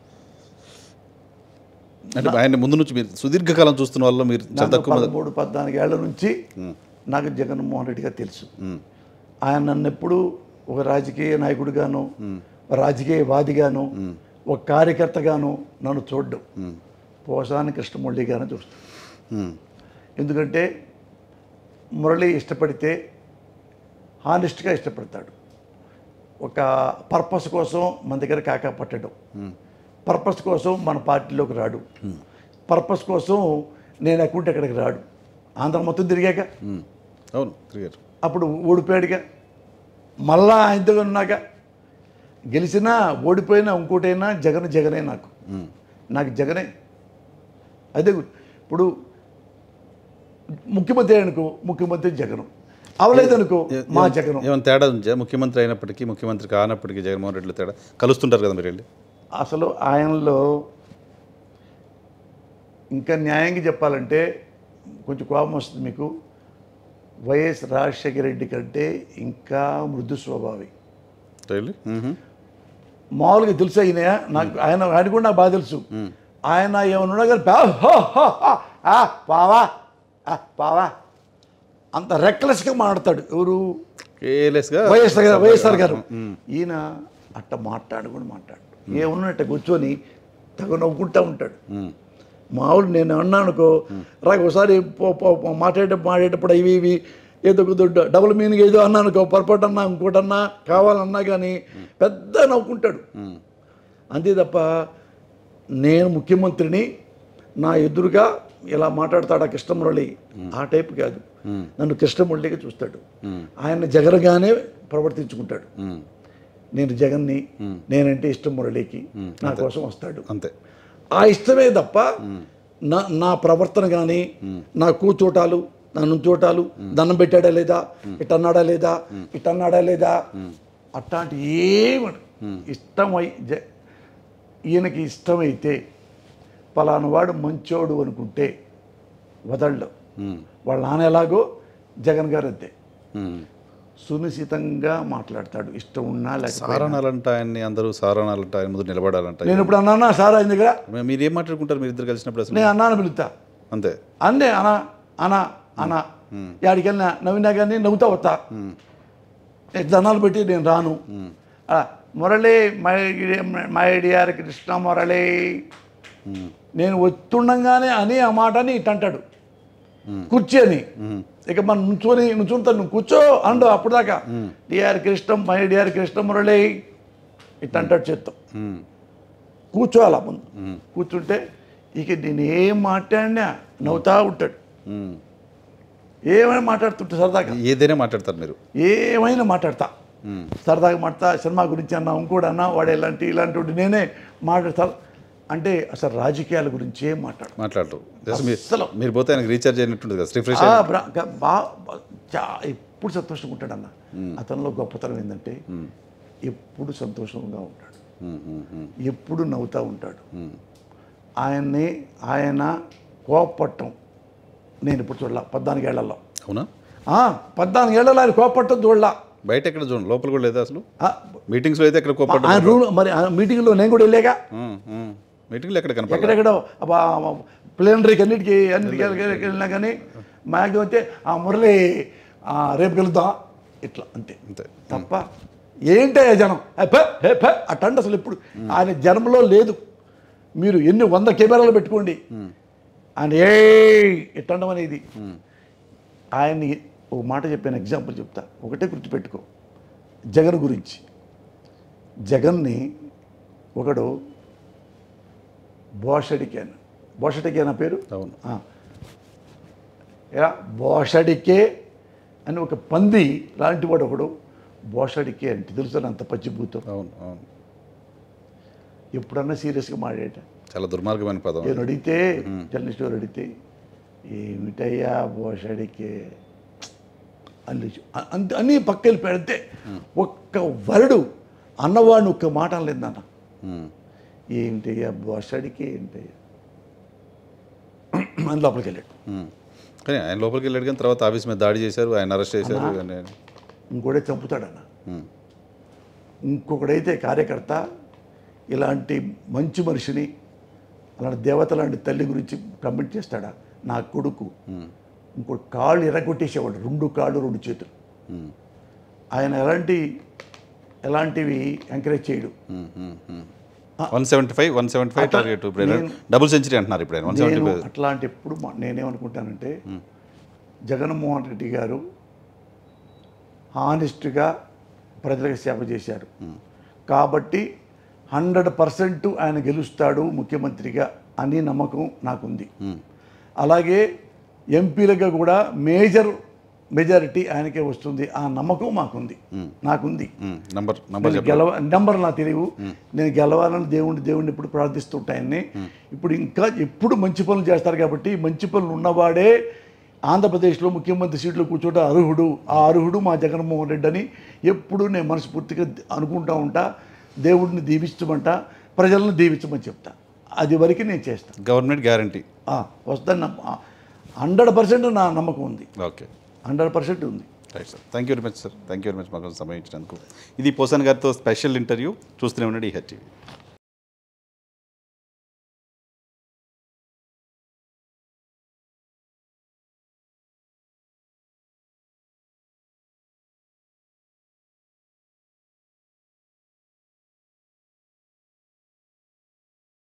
అంటే ఆయన ముందు నుంచి మీరు సుదీర్ఘకాలం చూస్తున్న వాళ్ళు మీరు చాలా నాకు తక్కువ మంది- పదమూడు పద్నాలుగు ఏళ్ల నుంచి నాకు జగన్మోహన్ రెడ్డి గారు తెలుసు మ్మ్. ఆయన నన్ను ఎప్పుడు ఒక రాజకీయ నాయకుడిగాను ఒక రాజకీయవాదిగాను ఒక కార్యకర్తగాను నన్ను చూడడం పోసాని కృష్ణమురళి గారిని చూస్తాను మ్మ్. ఎందుకంటే మురళి ఇష్టపడితే హానెస్ట్గా ఇష్టపడతాడు ఒక పర్పస్ కోసం మన దగ్గర కాకా పట్టడం పర్పస్ కోసం మన పార్టీలోకి రాడు పర్పస్ కోసం నేను ఎక్కడుంటే అక్కడికి రాడు ఆంధ్ర మొత్తం తిరిగాక మ్మ్. అవును తిరిగారు అప్పుడు ఓడిపోయాడుగా మళ్ళా ఆయనతో ఉన్నాక గెలిచినా ఓడిపోయినా ఇంకోటైనా జగన్ జగనే నాకు నాకు జగనే అదే గు- ఇప్పుడు ముఖ్యమంత్రి అనుకో ముఖ్యమంత్రి జగను అవలేదనుకో మా జగను ఏమైనా తేడా ఉంచా ముఖ్యమంత్రి అయినప్పటికీ ముఖ్యమంత్రి కానప్పటికీ జగన్మోహన్ రెడ్డిలో తేడా కలుస్తుంటారు కదా మీరు వెళ్ళి అసలు ఆయనలో ఇంకా న్యాయంగా చెప్పాలంటే కొంచెం కోపం వస్తుంది మీకు వైఎస్ రాజశేఖర రెడ్డి కంటే ఇంకా మృదు స్వభావి వెళ్ళి మామూలుగా తెలుసు అయిన నాకు ఆయన ఆయన కూడా నాకు బాగా తెలుసు ఆయన ఏమన్నా కానీ పా- హో, హో, హో, ఆ, పావా ఆ, పావా అంత రెక్లెస్గా మాట్లాడతాడు ఎవరు కేర్లెస్గా వైఎస్ఆర్ గారు వైఎస్ఆర్ గారు ఈయన అట్ట మాట్లాడు కూడా మాట్లాడు ఏమన్నట్ట కూర్చొని తగ నవ్వుకుంటా ఉంటాడు మామూలు నేను అన్నాను అనుకో రాక ఒకసారి పో- పో- పో- మాట్లాడే మాట్లాడేటప్పుడు ఇవి ఇవి ఏదో కొద్ది డబుల్ మీనింగ్ ఏదో అన్నాను అనుకో పొరపాటు అన్నా ఇంకోటన్నా కావాలన్నా కానీ పెద్ద నవ్వుకుంటాడు అంతే తప్ప నేను ముఖ్యమంత్రిని నా ఎదురుగా ఇలా మాట్లాడతాడా కృష్ణమురళి ఆ టైప్ కాదు నన్ను కృష్ణమురళిగా చూస్తాడు ఆయన జగన్గానే ప్రవర్తించుకుంటాడు నేను జగన్ని నేనంటే ఇష్టం మురళికి నా కోసం వస్తాడు అంతే ఆ ఇష్టమే తప్ప నా నా ప్రవర్తన కానీ నా కూర్చోటాలు నా నుంచోటాలు దండం పెట్టాడా లేదా ఇట్ అన్నాడా లేదా ఇట్ అన్నాడా లేదా అట్లాంటి ఏమడు ఇష్టమై జ ఈయనకి ఇష్టమైతే పలానా వాడు మంచోడు అనుకుంటే వదలడు వాళ్ళ నాన్న ఎలాగో జగన్ గారు అంతే మ్మ్. సునిశ్చితంగా మాట్లాడతాడు ఇష్టం ఉన్నా లేకపోతే సారణాలంట ఆయన్ని అందరూ సారణాలంట ఆయన ముందు నిలబడాలంట నేను ఇప్పుడు అన్నానా సార్ ఆయన దగ్గర మీరు ఏం మాట్లాడుకుంటారు మీరు ఇద్దరు కలిసినప్పుడు అసలు నేను అన్నాను పిలుస్తా అంతే అందే అనా అనా అనా యాడికి వెళ్ళినా నవ్వినా కానీ నవ్వుతా వస్తా దండాలు పెట్టి నేను రాను ఆ, Murali my my dear Krishna Murali నేను వస్తుండగానే అని ఆ మాటని ఇట్ అంటాడు కుర్చీ అని ఇక మనం నుంచొని నుంచుంటాను నువ్వు కూర్చో అండు అప్పుడు దాకా డిఆర్ కృష్ణం my dear Krishna Murali it అంటాడు చేత్తో ఉమ్, కూర్చోవాలా ముందు కూర్చుంటే ఇక నేను ఏం మాట్లాడినా నవ్వుతా ఉంటాడు ఉమ్. ఏమైనా మాట్లాడుతుంటే సరదాగా ఏదైనా మాట్లాడతారు మీరు ఏమైనా మాట్లాడతా సరదాగా మాట్లాడతా సినిమా గురించి అన్నా ఇంకోటి అన్నా వాడు ఎలాంటి ఇలాంటి వాడు నేనే మాట్లాడతా అంటే అసలు రాజకీయాల గురించి ఏం మాట్లాడు మాట్లాడరు జస్ట్ మీరు అస్సలు. మీరు పోతే ఆయనకు రీఛార్జ్ అయినట్టుంది కదా రిఫ్రెష్ ఆ, బ్రా- గ- బా బా- చా ఎప్పుడు సంతోషంగా ఉంటాడన్న అతనిలో గొప్పతనం ఏంటంటే ఎప్పుడు సంతోషంగా ఉంటాడు ఎప్పుడు నవ్వుతూ ఉంటాడు ఆయన్ని ఆయన కోపట్టం నేను ఇప్పుడు చూడాల పద్నాలుగేళ్లలో అవునా ఆ, పద్నాలుగేళ్లలో ఆయన కోపట్టం చూడాల బయట ఎక్కడ చూడండి లోపల కూడా లేదా అసలు ఆ, మీటింగ్స్లో అయితే ఎక్కడ కోపడ్డ ఆయన రూమ్ మరి ఆ మీటింగ్లో నేను కూడా వెళ్ళాగా మీటింగ్లో ఎక్కడ కనపడ ఎక్కడెక్కడ ప్లేనరీకి అన్నిటికీ అన్నిటికీ ఎక్కడికి వెళ్ళినా కానీ మ్యాక్సిమం అయితే ఆ మురళి ఆ, రేపు కలుద్దాం ఇట్లా అంతే అంతే తప్ప ఏంటయ్యా జనం హెప్ప హెప్ప అట్టండి అసలు ఇప్పుడు ఆయన జనంలో లేదు మీరు ఎన్ని వంద కెమెరాలు పెట్టుకోండి ఆయన ఏ ఇట్టండం అనేది ఆయన్ని ఒక మాట చెప్పాను ఎగ్జాంపుల్ చెప్తా ఒకటే గుర్తుపెట్టుకో జగన్ గురించి జగన్ని ఒకడు బోషడికే బోషడికే నా పేరు అవును ఆ. ఎలా బోషడికే అని ఒక పంది లాంటి వాడు ఒకడు బోషడికే అంటే తెలుసు అంత పచ్చిభూతం అవును అవును ఎప్పుడన్నా సీరియస్గా మాట్లాడట చాలా దుర్మార్గమైన పదం నేను అడిగితే జర్నలిస్ట్ గారు అడిగితే ఏమిటయ్యా బోషడికే అని అంత అన్నీ పక్కకి పెడితే ఒక్క వరుడు అన్నవాడిని ఒక్క మాట లేదన్న ఉమ్, ఏంటయ్యా బోషడికే ఏంటయ్యా అని లోపలికి వెళ్ళాడు ఉమ్. కానీ ఆయన లోపలికి వెళ్ళాడు కానీ తర్వాత ఆఫీస్ మీద దాడి చేశారు ఆయన అరెస్ట్ చేశారు అని ఇంకోడే చంపుతాడన్న ఉమ్, ఇంకొకడైతే కార్యకర్త ఇలాంటి మంచి మనిషిని అలాంటి దేవత లాంటి తల్లి గురించి కమెంట్ చేస్తాడా నా కొడుకు ఇంకో కాళ్ళు ఎర్రగొట్టేసేవాడు రెండు కాళ్ళు రెండు చేతులు ఉమ్, ఆయన ఎలాంటి ఎలాంటివి ఎంకరేజ్ చేయడు ఉమ్, ఉమ్, ఉమ్. One seventy five one seventy five అట్లా టార్గెట్ ఇప్పుడు నేను- డబుల్ సెంచరీ అంటున్నారు ఇప్పుడు ఆయన వన్ సెవెంటీ నేను ఫైవ్ అట్లాంటి ఎప్పుడు మా- నేనేమనుకుంటానంటే జగన్మోహన్ రెడ్డి గారు హానెస్ట్గా ప్రజలకు సేవ చేశారు కాబట్టి హండ్రెడ్ పర్సెంట్ ఆయన గెలుస్తాడు ముఖ్యమంత్రిగా అని నమ్మకం నాకుంది అలాగే ఎంపీలుగా కూడా మేజర్ మెజారిటీ ఆయనకే వస్తుంది ఆ నమ్మకం మాకుంది నాకుంది నంబర్ నంబర్ నేను గెలవ నెంబర్ నాకు తెలియవు నేను గెలవాలని దేవుడిని దేవుడిని ఎప్పుడు ప్రార్థిస్తుంటాయని ఇప్పుడు ఇంకా ఎప్పుడు మంచి పనులు చేస్తారు కాబట్టి మంచి పనులు ఉన్నవాడే ఆంధ్రప్రదేశ్లో ముఖ్యమంత్రి సీట్లో కూర్చోట అర్హుడు ఆ అర్హుడు మా జగన్మోహన్ రెడ్డి అని ఎప్పుడు నేను మనస్ఫూర్తిగా అనుకుంటా ఉంటా దేవుడిని దీవించమంట ప్రజలను దీవించమని చెప్తా అది వరకు నేను చేస్తాను గవర్నమెంట్ గ్యారంటీ వస్తాను హండ్రెడ్ పర్సెంట్ నా నమ్మకం ఉంది ఓకే హండ్రెడ్ పర్సెంట్ ఉంది right sir thank you very much sir thank you very much మాకు సమయం ఇచ్చినందుకు ఇది పోసాన్ గారితో స్పెషల్ ఇంటర్వ్యూ చూస్తూనే ఉండండి ఈ హెచ్ టీవీ